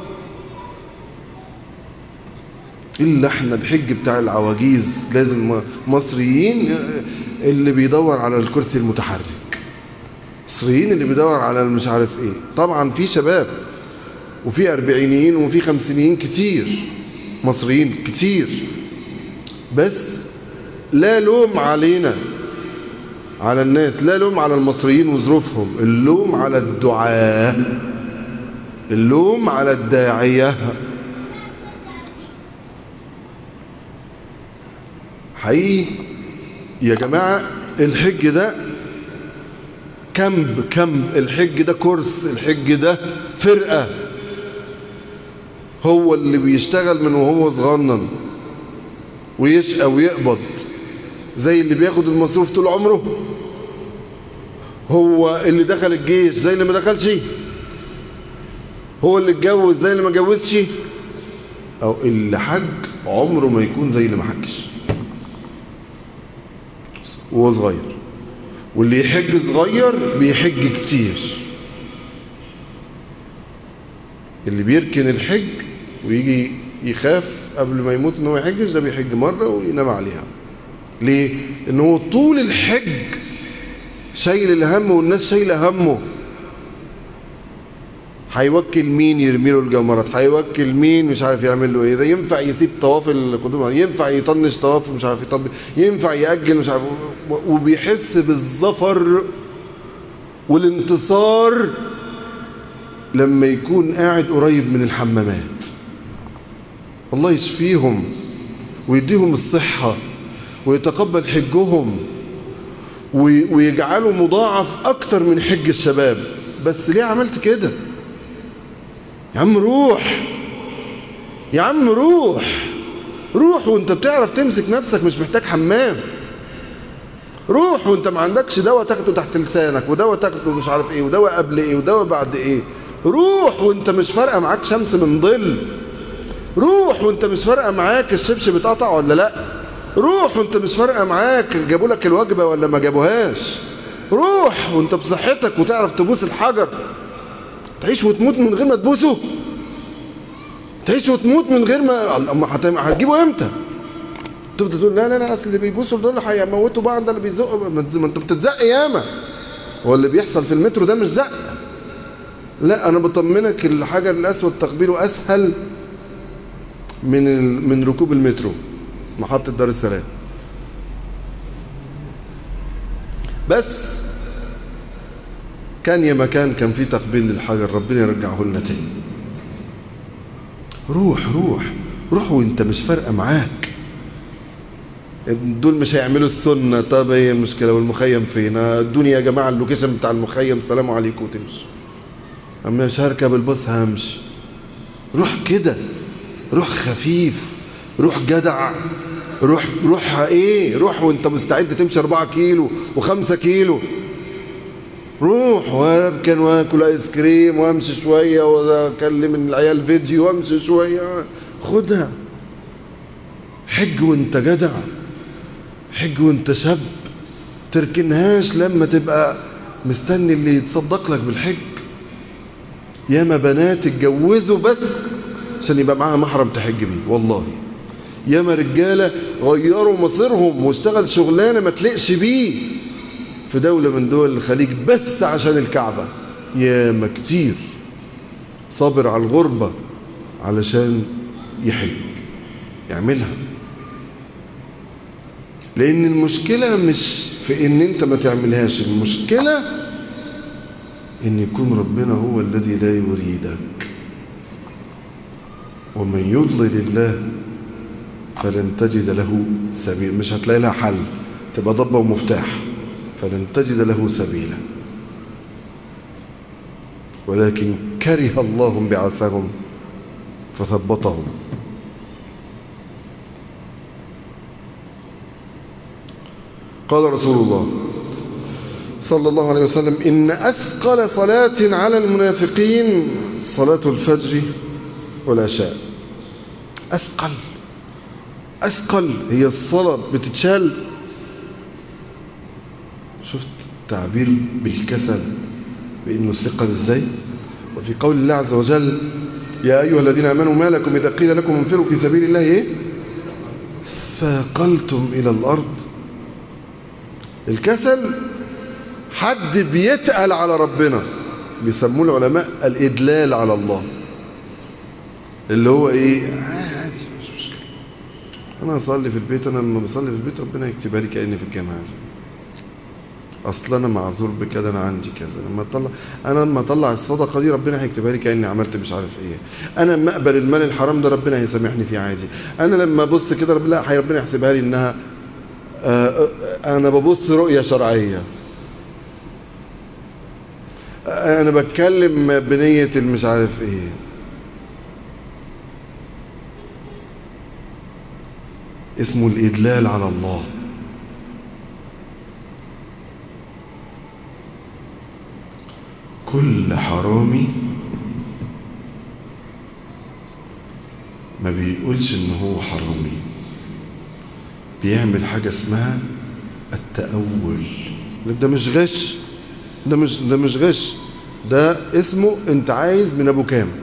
إلا احنا الحج بتاع العواجيز لازم مصريين اللي بيدور على الكرسي المتحرك مصريين اللي بيدور على مش عارف ايه طبعا في شباب وفي أربعينيين وفي خمسينيين كتير مصريين كتير بس لا لوم علينا على الناس لا لوم على المصريين وظروفهم اللوم على الدعاة اللوم على الداعية حقيقي يا جماعة الحج ده كمب كمب الحج ده كورس الحج ده فرقة هو اللي بيشتغل من وهو صغنن ويشقى ويقبض زي اللي بياخد المصروف طول عمره هو اللي دخل الجيش زي اللي ما دخلش هو اللي اتجوز زي اللي ما اتجوزش او اللي حج عمره ما يكون زي اللي ما حجش وهو صغير واللي يحج صغير بيحج كتير اللي بيركن الحج ويجي يخاف قبل ما يموت ان هو يحجش ده بيحج مرة وينام عليها ليه ان هو طول الحج شايل الهم والناس شايله همه هيوكل مين يرمي له الجمرات هيوكل مين مش عارف يعمل له ايه ده ينفع يسيب طواف القدوم ينفع يطنش طواف مش عارف يطب ينفع ياجل مش عارف وبيحس بالظفر والانتصار لما يكون قاعد قريب من الحمامات الله يشفيهم ويديهم الصحة ويتقبل حجهم ويجعله مضاعف أكتر من حج الشباب بس ليه عملت كده يا عم روح يا عم روح روح وانت بتعرف تمسك نفسك مش محتاج حمام روح وانت ما عندكش دواء تاخده تحت لسانك ودواء تاخده مش عارف ايه ودواء قبل ايه ودواء بعد ايه روح وانت مش فارقه معاك شمس من ظل روح وانت مش فارقه معاك الشبشب اتقطع ولا لا روح وانت مش فارقه معاك جابوا لك الوجبه ولا ما جابوهاش روح وانت بصحتك وتعرف تبوس الحجر تعيش وتموت من غير ما تبوسه تعيش وتموت من غير ما اما هتجيبه امتى تفضل تقول لا لا لا اصل اللي بيبوسوا دول هيموتوا بعض ده اللي بيزقوا ما انت بتتزق ياما هو اللي بيحصل في المترو ده مش زق لا انا بطمنك الحجر الاسود تقبيله اسهل من ال... من ركوب المترو محطة دار السلام بس كان يا مكان كان في تقبيل للحجر ربنا يرجعه لنا تاني روح روح روح وانت مش فارقه معاك دول مش هيعملوا السنه طب ايه المشكله والمخيم فين الدنيا يا جماعه اللوكيشن بتاع المخيم سلام عليكم وتمشي اما مش هركب الباص همشي روح كده روح خفيف روح جدع روح روح ايه روح وانت مستعد تمشي 4 كيلو و5 كيلو روح واركن واكل ايس كريم وامشي شويه واكلم العيال فيديو وامشي شويه خدها حج وانت جدع حج وانت شاب تركنهاش لما تبقى مستني اللي يتصدق لك بالحج ياما بنات اتجوزوا بس عشان يبقى معاها محرم تحج بيه والله ياما رجاله غيروا مصيرهم واشتغل شغلانه ما تلقش بيه في دولة من دول الخليج بس عشان الكعبة ياما كتير صابر على الغربة علشان يحج يعملها لأن المشكلة مش في إن أنت ما تعملهاش المشكلة إن يكون ربنا هو الذي لا يريدك ومن يضلل الله فلن تجد له سبيل مش هتلاقي لها حل تبقى ضبة ومفتاح فلن تجد له سبيلا ولكن كره الله بعثهم فثبطهم قال رسول الله صلى الله عليه وسلم إن أثقل صلاة على المنافقين صلاة الفجر والعشاء أثقل أثقل هي الصلاة بتتشال شفت تعبير بالكسل بأنه ثقل ازاي وفي قول الله عز وجل يا أيها الذين آمنوا ما لكم إذا قيل لكم انفروا في سبيل الله إيه؟ فاقلتم إلى الأرض الكسل حد بيتقل على ربنا بيسموه العلماء الإدلال على الله اللي هو إيه عادي مش مشكلة أنا أصلي في البيت أنا لما بصلي في البيت ربنا يكتبها لي كأني في الجامعة اصل انا معذور بكده انا عندي كذا لما اطلع انا لما اطلع الصدقه دي ربنا هيكتبها لي كاني عملت مش عارف ايه انا لما اقبل المال الحرام ده ربنا هيسامحني فيه عادي انا لما ابص كده ربنا لا ربنا يحسبها لي انها آآ آآ انا ببص رؤيه شرعيه انا بتكلم بنيه المش عارف ايه اسمه الادلال على الله كل حرامي ما بيقولش ان هو حرامي بيعمل حاجة اسمها التأول ده مش غش ده مش ده مش غش ده اسمه انت عايز من ابو كام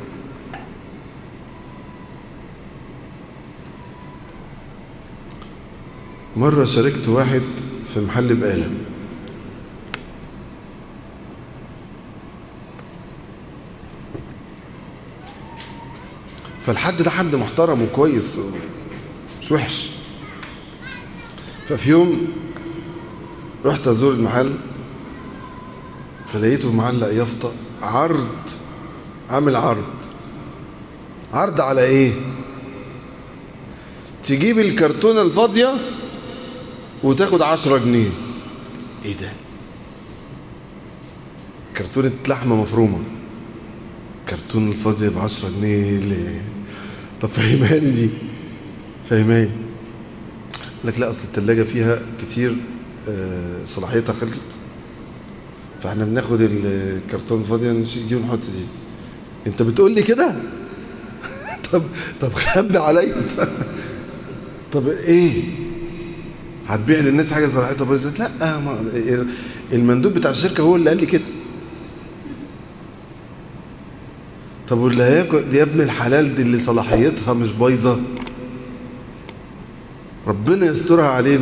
مرة شاركت واحد في محل بقالة فالحد ده حد محترم وكويس مش وحش ففي يوم رحت ازور المحل فلقيته معلق يافطه عرض عامل عرض عرض على ايه تجيب الكرتونة الفاضية وتاخد عشرة جنيه ايه ده كرتونة لحمة مفرومة كرتون الفاضية بعشرة جنيه ليه طب فهماني دي فهماني لك لا أصل التلاجة فيها كتير آه، صلاحيتها خلصت فاحنا بناخد الكرتون الفاضية نشيل دي ونحط دي انت بتقول لي كده طب طب خبي عليا طب ايه هتبيع للناس حاجه صلاحيتها بايظه لا ما المندوب بتاع الشركه هو اللي قال لي كده طب واللي هياكل يا ابن الحلال دي اللي صلاحيتها مش بايظه ربنا يسترها علينا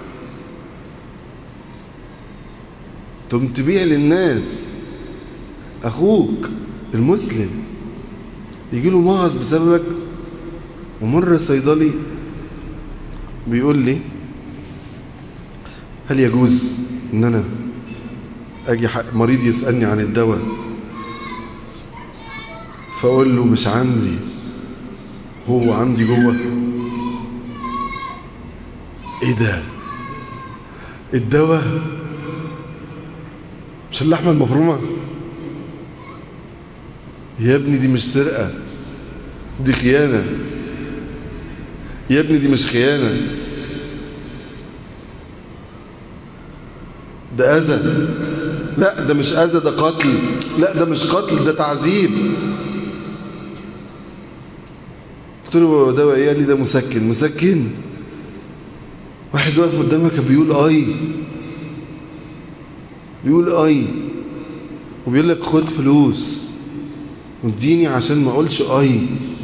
تقوم تبيع للناس اخوك المسلم يجي له مغص بسببك ومر الصيدلي بيقول لي هل يجوز ان انا اجي مريض يسألني عن الدواء فاقول له مش عندي هو عندي جوه ايه ده الدواء مش اللحمة المفرومة يا ابني دي مش سرقة دي خيانة يا ابني دي مش خيانة ده أذى لا ده مش أذى ده قتل لا ده مش قتل ده تعذيب قلت له دواء ايه قال لي ده مسكن مسكن واحد واقف قدامك بيقول اي بيقول اي وبيقول لك خد فلوس واديني عشان ما اقولش اي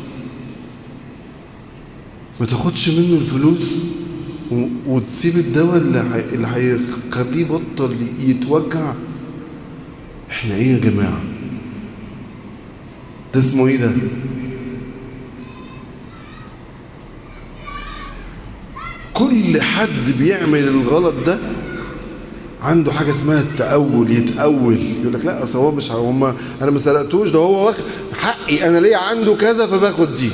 ما تاخدش منه الفلوس وتسيب الدواء اللي هيخليه يبطل يتوجع احنا ايه يا جماعه ده اسمه ايه ده كل حد بيعمل الغلط ده عنده حاجة اسمها التأول يتأول يقول لك لا اصل هو مش هم انا ما سرقتوش ده هو واخد حقي انا ليه عنده كذا فباخد دي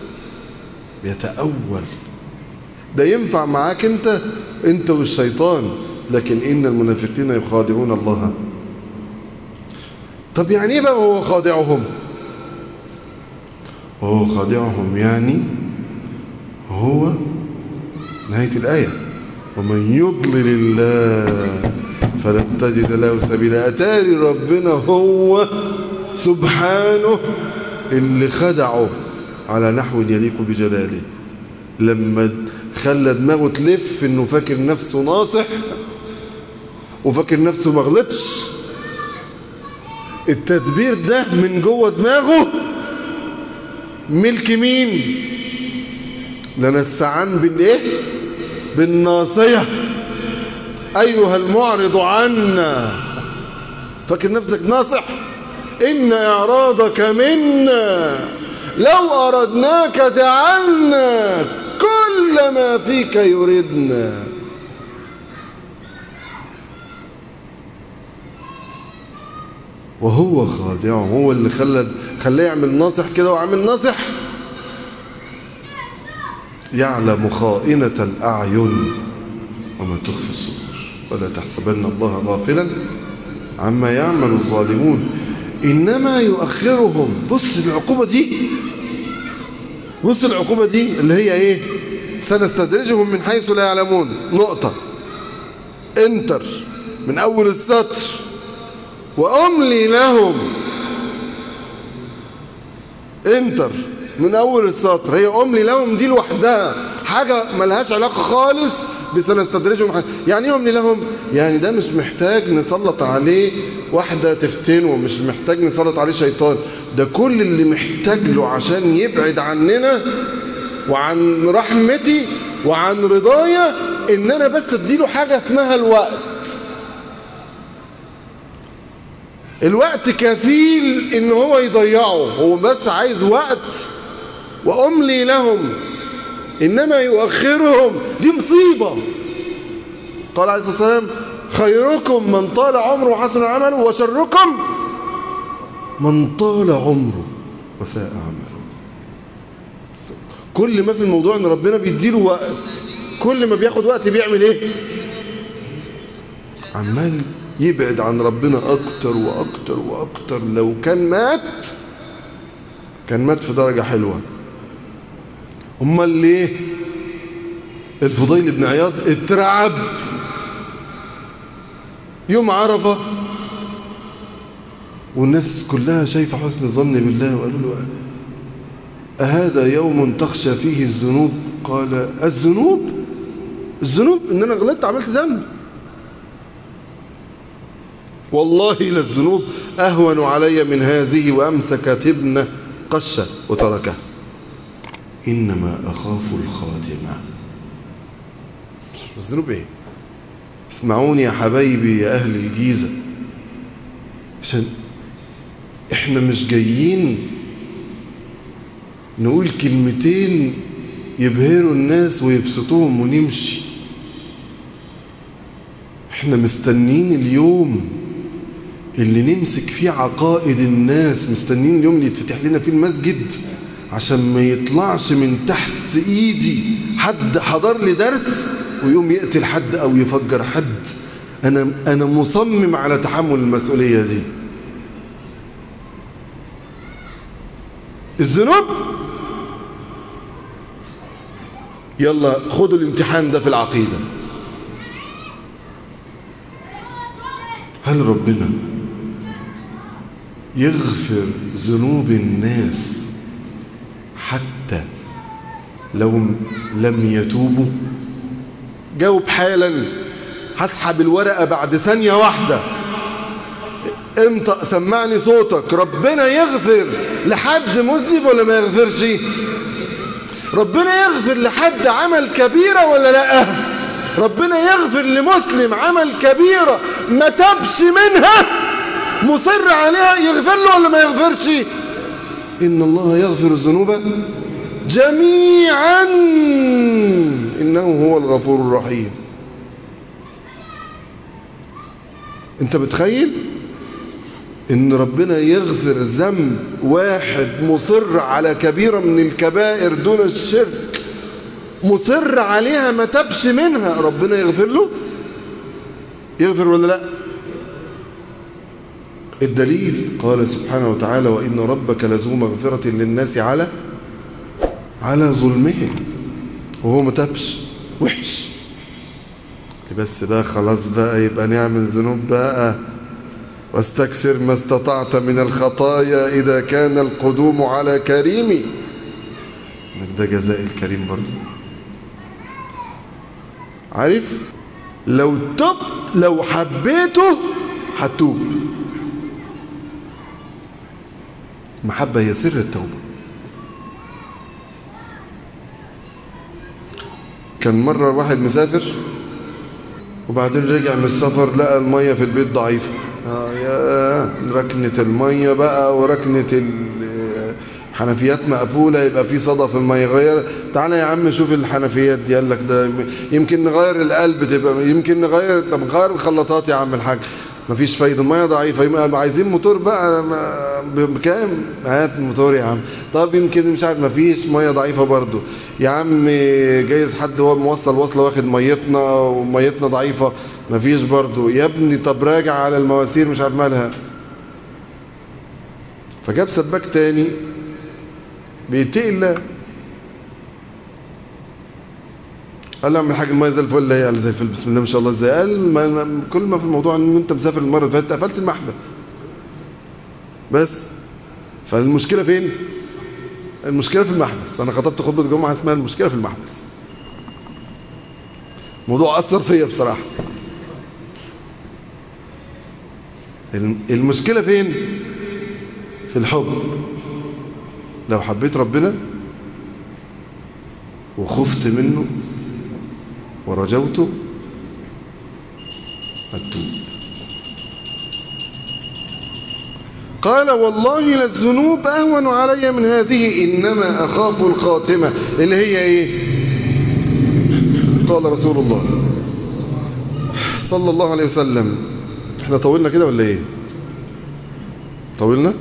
بيتأول ده ينفع معاك انت انت والشيطان لكن ان المنافقين يخادعون الله طب يعني ايه بقى هو خادعهم هو خادعهم يعني هو نهاية الآية ومن يضلل الله فلن تجد له سبيلا أتاري ربنا هو سبحانه اللي خدعه على نحو يليق بجلاله لما خلى دماغه تلف انه فاكر نفسه ناصح وفاكر نفسه ما غلطش التدبير ده من جوه دماغه ملك مين لنستعان بالايه بالناصيه ايها المعرض عنا فاكر نفسك ناصح ان اعراضك منا لو اردناك جعلنا كل ما فيك يردنا وهو خادعه هو اللي خلى خلاه يعمل ناصح كده وعامل ناصح يعلم خائنة الأعين وما تخفي الصدور ولا تحسبن الله غافلا عما يعمل الظالمون إنما يؤخرهم بص العقوبة دي بص العقوبة دي اللي هي ايه سنستدرجهم من حيث لا يعلمون نقطة انتر من اول السطر واملي لهم انتر من اول السطر هي املي لهم دي لوحدها حاجة ملهاش علاقة خالص بسنستدرجهم يعني ايه املي لهم يعني ده مش محتاج نسلط عليه واحدة تفتنه ومش محتاج نسلط عليه شيطان ده كل اللي محتاج له عشان يبعد عننا وعن رحمتي وعن رضايا ان انا بس اديله حاجة اسمها الوقت الوقت كفيل ان هو يضيعه هو بس عايز وقت واملي لهم انما يؤخرهم دي مصيبة قال عليه الصلاة والسلام خيركم من طال عمره وحسن عمله وشركم من طال عمره وساء عمله كل ما في الموضوع ان ربنا بيديله وقت كل ما بياخد وقت بيعمل ايه عمال يبعد عن ربنا اكتر واكتر واكتر لو كان مات كان مات في درجة حلوة امال ليه الفضيل بن عياض اترعب يوم عرفة والناس كلها شايفة حسن ظن بالله وقالوا له أهذا يوم تخشى فيه الذنوب قال الذنوب الذنوب ان انا غلطت عملت ذنب والله للذنوب اهون علي من هذه وامسك ابنه قشه وتركه انما اخاف الخاتمه الذنوب ايه اسمعوني يا حبايبي يا اهل الجيزه عشان احنا مش جايين نقول كلمتين يبهروا الناس ويبسطوهم ونمشي احنا مستنين اليوم اللي نمسك فيه عقائد الناس مستنين اليوم اللي يتفتح لنا فيه المسجد عشان ما يطلعش من تحت ايدي حد حضر لي درس ويقوم يقتل حد او يفجر حد انا انا مصمم على تحمل المسؤوليه دي الذنوب يلا خدوا الامتحان ده في العقيدة هل ربنا يغفر ذنوب الناس حتى لو لم يتوبوا جاوب حالا هسحب الورقة بعد ثانية واحدة امتى سمعني صوتك ربنا يغفر لحد مذنب ولا ما يغفرش ربنا يغفر لحد عمل كبيرة ولا لا ربنا يغفر لمسلم عمل كبيرة ما تبش منها مصر عليها يغفر له ولا ما يغفرش إن الله يغفر الذنوب جميعا إنه هو الغفور الرحيم انت بتخيل ان ربنا يغفر ذنب واحد مصر على كبيرة من الكبائر دون الشرك مصر عليها ما تبش منها ربنا يغفر له يغفر ولا لا الدليل قال سبحانه وتعالى وإن ربك لذو مغفرة للناس على على ظلمهم وهو ما تبش وحش بس بقى خلاص بقى يبقى نعمل ذنوب بقى واستكثر ما استطعت من الخطايا إذا كان القدوم على كريم ده جزاء الكريم برضو عارف لو تبت لو حبيته هتوب محبة هي سر التوبة كان مرة واحد مسافر وبعدين رجع من السفر لقى المية في البيت ضعيفة آه يا ركنة المية بقى وركنة الحنفيات مقفولة يبقى في صدى في المية غير تعالى يا عم شوف الحنفيات دي قال لك ده يمكن نغير القلب تبقى يمكن نغير طب غير الخلاطات يا عم الحاج مفيش فايدة المية ضعيفة يبقى عايزين موتور بقى بكام هات موتور يا عم طب يمكن مش عارف مفيش مية ضعيفة برضو يا عم جايز حد هو موصل وصلة واخد ميتنا وميتنا ضعيفة مفيش برضو يا ابني طب راجع على المواسير مش عارف مالها فجاب سباك تاني بيتقي الله قال له اعمل حاجه الميه زي الفل هي قال زي الفل بسم الله ما شاء الله ازاي قال ما ما كل ما في الموضوع ان انت مسافر المره اللي فاتت قفلت المحبس بس فالمشكله فين المشكله في المحبس انا خطبت خطبه جمعه اسمها المشكله في المحبس الموضوع اثر فيا بصراحه المشكله فين في الحب لو حبيت ربنا وخفت منه ورجوت التوب قال والله للذنوب أهون علي من هذه إنما أخاف الخاتمة اللي هي إيه قال رسول الله صلى الله عليه وسلم احنا طولنا كده ولا ايه طولنا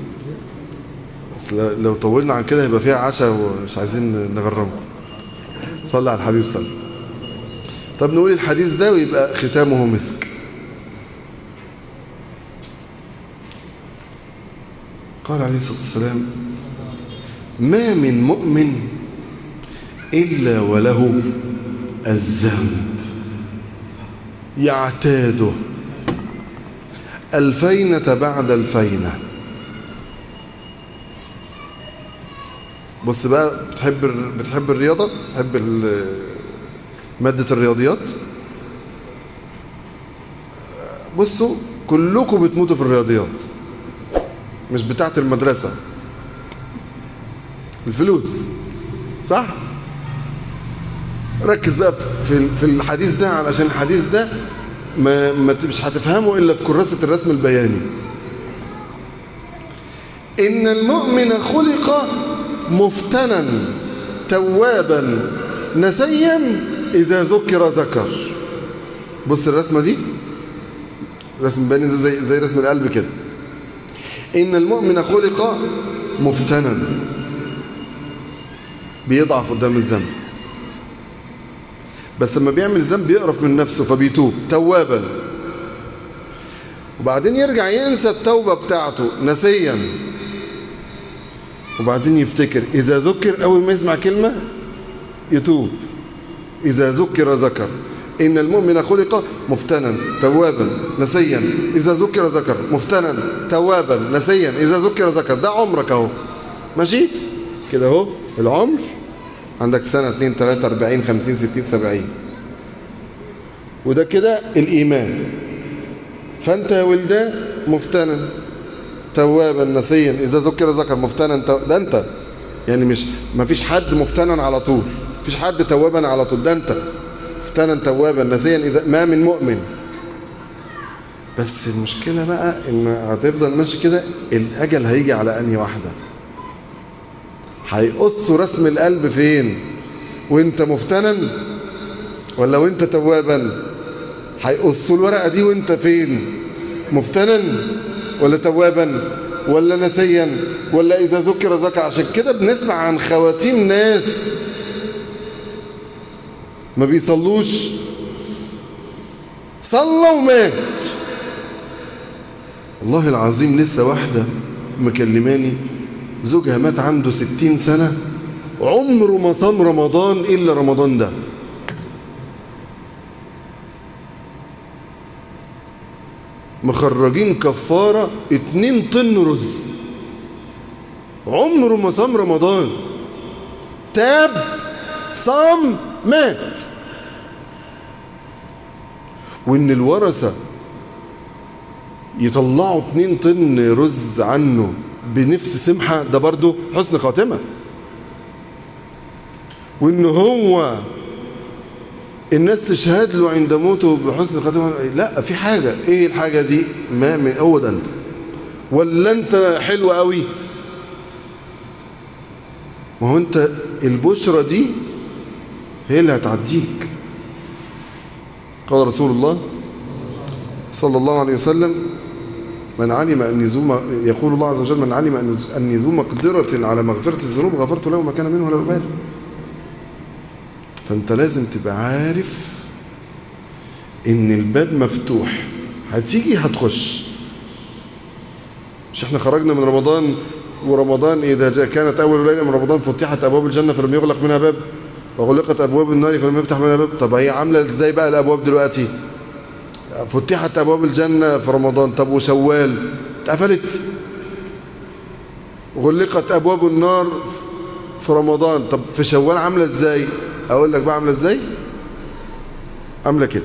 لو طولنا عن كده يبقى فيها عشاء ومش عايزين نغرمكم صلى على الحبيب صلى طب نقول الحديث ده ويبقى ختامه مسك قال عليه الصلاة والسلام ما من مؤمن إلا وله الذنب يعتاده الفينة بعد الفينة بص بقى بتحب بتحب الرياضة بتحب مادة الرياضيات بصوا كلكم بتموتوا في الرياضيات مش بتاعة المدرسة الفلوس صح ركز بقى في في الحديث ده علشان الحديث ده ما, ما مش هتفهمه الا في كراسة الرسم البياني ان المؤمن خلق مفتنا توابا نسيا اذا ذكر ذكر بص الرسمة دي رسم بياني ده زي, زي رسم القلب كده ان المؤمن خلق مفتنا بيضعف قدام الذنب بس لما بيعمل ذنب يقرف من نفسه فبيتوب توابا وبعدين يرجع ينسى التوبة بتاعته نسيا وبعدين يفتكر إذا ذكر أول ما يسمع كلمة يتوب إذا ذكر ذكر إن المؤمن خلق مفتنا توابا نسيا إذا ذكر ذكر مفتنا توابا نسيا إذا ذكر ذكر ده عمرك أهو ماشي كده أهو العمر عندك سنة 2 3 40 50 60 70 وده كده الإيمان فأنت يا ولدان مفتنا توابا نسيا إذا ذكر ذكر مفتنا ده أنت يعني مش ما فيش حد مفتنا على طول فيش حد توابا على طول ده أنت مفتنا توابا نسيا إذا ما من مؤمن بس المشكلة بقى إن هتفضل ماشي كده الأجل هيجي على أنهي واحدة هيقصوا رسم القلب فين وانت مفتنا ولا وانت توابا هيقصوا الورقة دي وانت فين مفتنا ولا توابا ولا نسيا ولا اذا ذكر ذكر عشان كده بنسمع عن خواتيم ناس ما بيصلوش صلى ومات والله العظيم لسه واحدة مكلماني زوجها مات عنده ستين سنة عمره ما صام رمضان إلا رمضان ده مخرجين كفارة اتنين طن رز عمره ما صام رمضان تاب صام مات وان الورثة يطلعوا اتنين طن رز عنه بنفس سمحة ده برضو حسن خاتمة وان هو الناس تشهد له عند موته بحسن خاتمة لا في حاجة ايه الحاجة دي ما من هو ده انت ولا انت حلو قوي ما هو انت البشرة دي هي اللي هتعديك قال رسول الله صلى الله عليه وسلم من علم أني ذو يقول الله عز وجل من علم أني ذو مقدرة على مغفرة الذنوب غفرت له ما كان منه ولا أبالي فأنت لازم تبقى عارف إن الباب مفتوح هتيجي هتخش مش احنا خرجنا من رمضان ورمضان إذا جاء كانت أول ليلة من رمضان فتحت أبواب الجنة فلم يغلق منها باب وغلقت أبواب النار فلم يفتح منها باب طب هي عاملة ازاي بقى الأبواب دلوقتي فتحت أبواب الجنة في رمضان طب وشوال اتقفلت غلقت أبواب النار في رمضان طب في شوال عاملة ازاي أقول لك بقى عاملة ازاي عاملة كده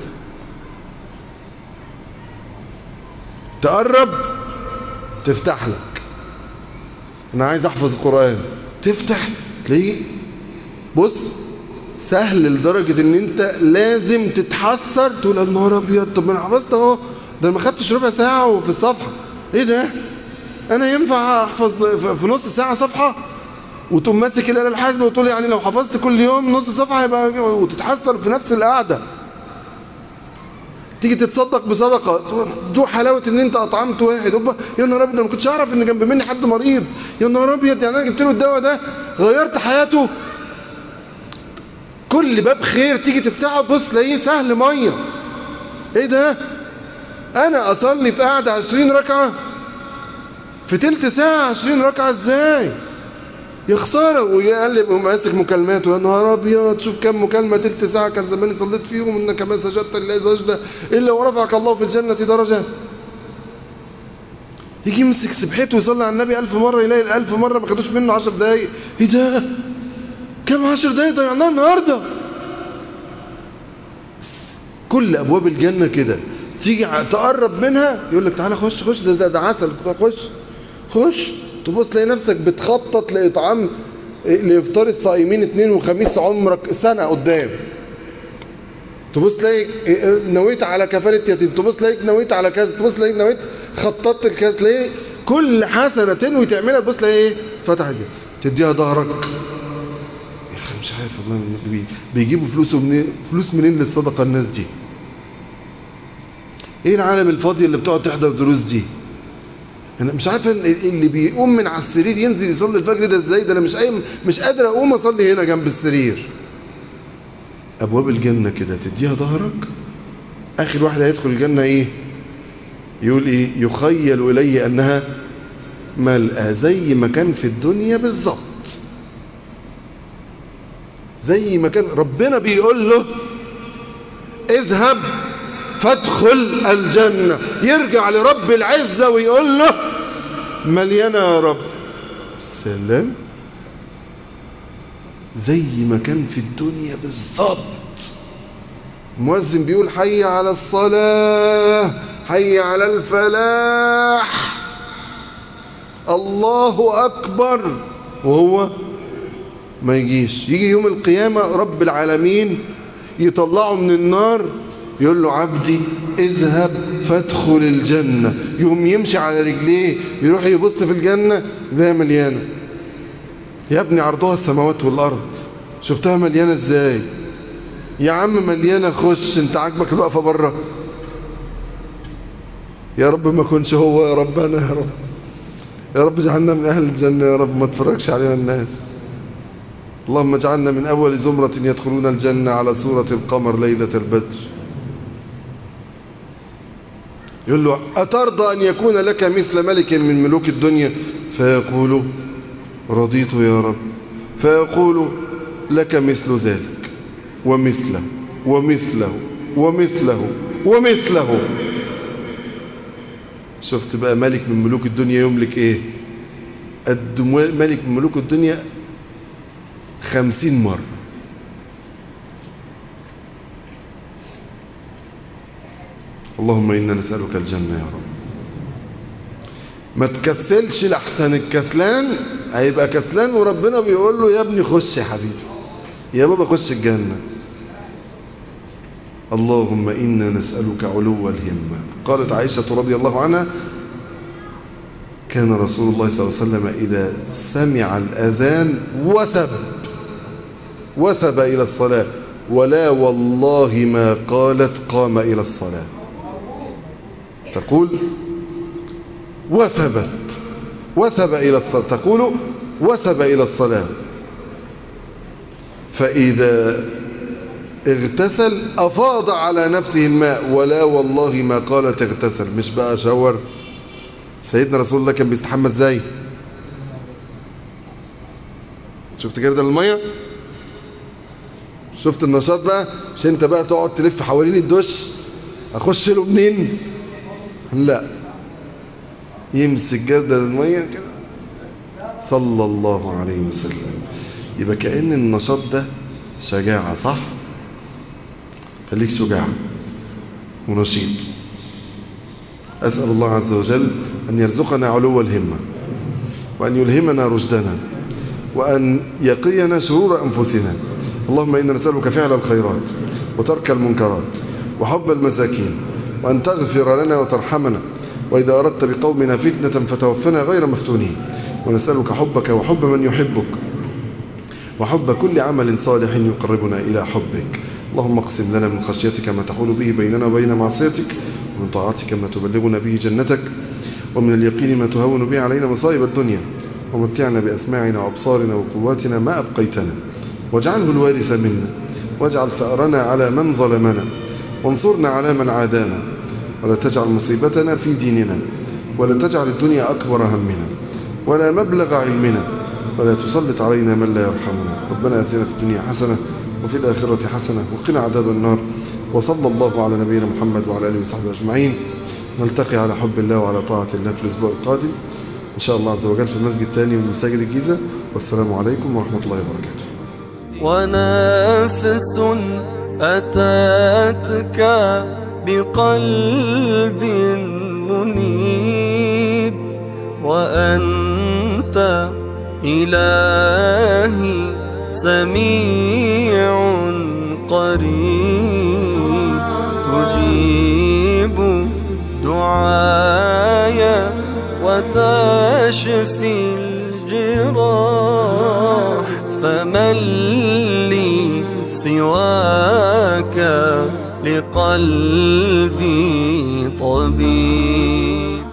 تقرب تفتح لك أنا عايز أحفظ القرآن تفتح تلاقيه بص سهل لدرجة ان انت لازم تتحسر تقول النهار ابيض طب انا حفظت اهو ده ما خدتش ربع ساعة وفي الصفحة ايه ده انا ينفع احفظ في نص ساعة صفحة وتقوم ماسك الآلة الحاسبة وتقول يعني لو حفظت كل يوم نص صفحة يبقى وتتحسر في نفس القعدة تيجي تتصدق بصدقة دو حلاوة ان انت اطعمت واحد اوبا يا نهار ابيض ما كنتش اعرف ان جنب مني حد مريض يا نهار ابيض يعني انا جبت له الدواء ده غيرت حياته كل باب خير تيجي تفتحه تبص تلاقيه سهل ميه ايه ده انا اصلي في قعده 20 ركعه في تلت ساعه 20 ركعه ازاي يا خساره ويقلب وماسك مكالمات يا نهار ابيض شوف كم مكالمه تلت ساعه كان زماني صليت فيهم انك ما سجدت لله سجده الا ورفعك الله في الجنه درجه يجي يمسك سبحته ويصلي على النبي ألف مرة يلاقي الألف مرة ما خدوش منه عشر دقايق ايه ده كم عشر دقايق ضيعناها النهاردة كل أبواب الجنة كده تيجي تقرب منها يقول لك تعالى خش خش ده, ده, ده عسل خش خش تبص تلاقي نفسك بتخطط لإطعام لإفطار الصائمين اثنين وخميس عمرك سنة قدام تبص تلاقي نويت على كفالة يتيم تبص تلاقيك نويت على كذا تبص تلاقيك نويت خططت لكذا تلاقي كل حسنة تنوي تعملها تبص تلاقي ايه فتحت تديها ظهرك يا اخي مش عارف والله بي بيجيبوا فلوسه منين فلوس منين للصدقة الناس دي ايه العالم الفاضي اللي بتقعد تحضر دروس دي انا مش عارف اللي بيقوم من على السرير ينزل يصلي الفجر ده ازاي ده انا مش قايم مش قادر اقوم اصلي هنا جنب السرير ابواب الجنه كده تديها ظهرك اخر واحد هيدخل الجنه ايه يقول ايه يخيل اليه انها ملأى زي ما كان في الدنيا بالظبط زي ما كان ربنا بيقول له اذهب فادخل الجنة يرجع لرب العزة ويقول له مليانة يا رب سلام زي ما كان في الدنيا بالظبط المؤذن بيقول حي على الصلاة حي على الفلاح الله أكبر وهو ما يجيش يجي يوم القيامة رب العالمين يطلعه من النار يقول له عبدي اذهب فادخل الجنة يوم يمشي على رجليه يروح يبص في الجنة يلاقيها مليانة يا ابني عرضها السماوات والأرض شفتها مليانة ازاي يا عم مليانة خش انت عاجبك الوقفة بره يا رب ما كنش هو يا رب انا يا رب يا رب اجعلنا من اهل الجنة يا رب ما تفرجش علينا الناس اللهم اجعلنا من اول زمرة يدخلون الجنة على سورة القمر ليلة البدر يقول له أترضى أن يكون لك مثل ملك من ملوك الدنيا فيقول رضيت يا رب فيقول لك مثل ذلك ومثله ومثله ومثله ومثله شفت بقى ملك من ملوك الدنيا يملك ايه قد ملك من ملوك الدنيا خمسين مرة اللهم إنا نسألك الجنة يا رب ما تكسلش لحسن الكسلان هيبقى كسلان وربنا بيقول له يا ابني خش يا حبيبي يا بابا خش الجنة اللهم إنا نسألك علو الهمة قالت عائشة رضي الله عنها كان رسول الله صلى الله عليه وسلم إذا سمع الأذان وثب وثب إلى الصلاة ولا والله ما قالت قام إلى الصلاة تقول وثبت وثب إلى الصلاة تقول وثب إلى الصلاة فإذا اغتسل أفاض على نفسه الماء ولا والله ما قالت اغتسل مش بقى شاور سيدنا رسول الله كان بيستحمى ازاي شفت كده المية شفت النشاط بقى مش انت بقى تقعد تلف حوالين الدش اخش له منين لا يمسك جردل المية كده صلى الله عليه وسلم يبقى كأن النشاط ده شجاعة صح خليك شجاع ونشيط أسأل الله عز وجل أن يرزقنا علو الهمة وأن يلهمنا رشدنا وأن يقينا شرور أنفسنا اللهم إنا نسألك فعل الخيرات وترك المنكرات وحب المساكين وأن تغفر لنا وترحمنا وإذا أردت بقومنا فتنة فتوفنا غير مفتونين ونسألك حبك وحب من يحبك وحب كل عمل صالح يقربنا إلى حبك اللهم اقسم لنا من خشيتك ما تحول به بيننا وبين معصيتك ومن طاعتك ما تبلغنا به جنتك ومن اليقين ما تهون به علينا مصائب الدنيا ومتعنا بأسماعنا وأبصارنا وقواتنا ما أبقيتنا واجعله الوارث منا واجعل ثأرنا على من ظلمنا وانصرنا على من عادانا ولا تجعل مصيبتنا في ديننا ولا تجعل الدنيا أكبر همنا ولا مبلغ علمنا ولا تسلط علينا من لا يرحمنا ربنا آتنا في الدنيا حسنة وفي الآخرة حسنة وقنا عذاب النار وصلى الله على نبينا محمد وعلى آله وصحبه أجمعين نلتقي على حب الله وعلى طاعة الله في الأسبوع القادم إن شاء الله عز وجل في المسجد الثاني من مساجد الجيزة والسلام عليكم ورحمة الله وبركاته ونفس أتتك بقلب منيب وأنت إلهي سميع قريب تجيب دعايا وتشفي الجراح فمن لي سواك لقلبي طبيب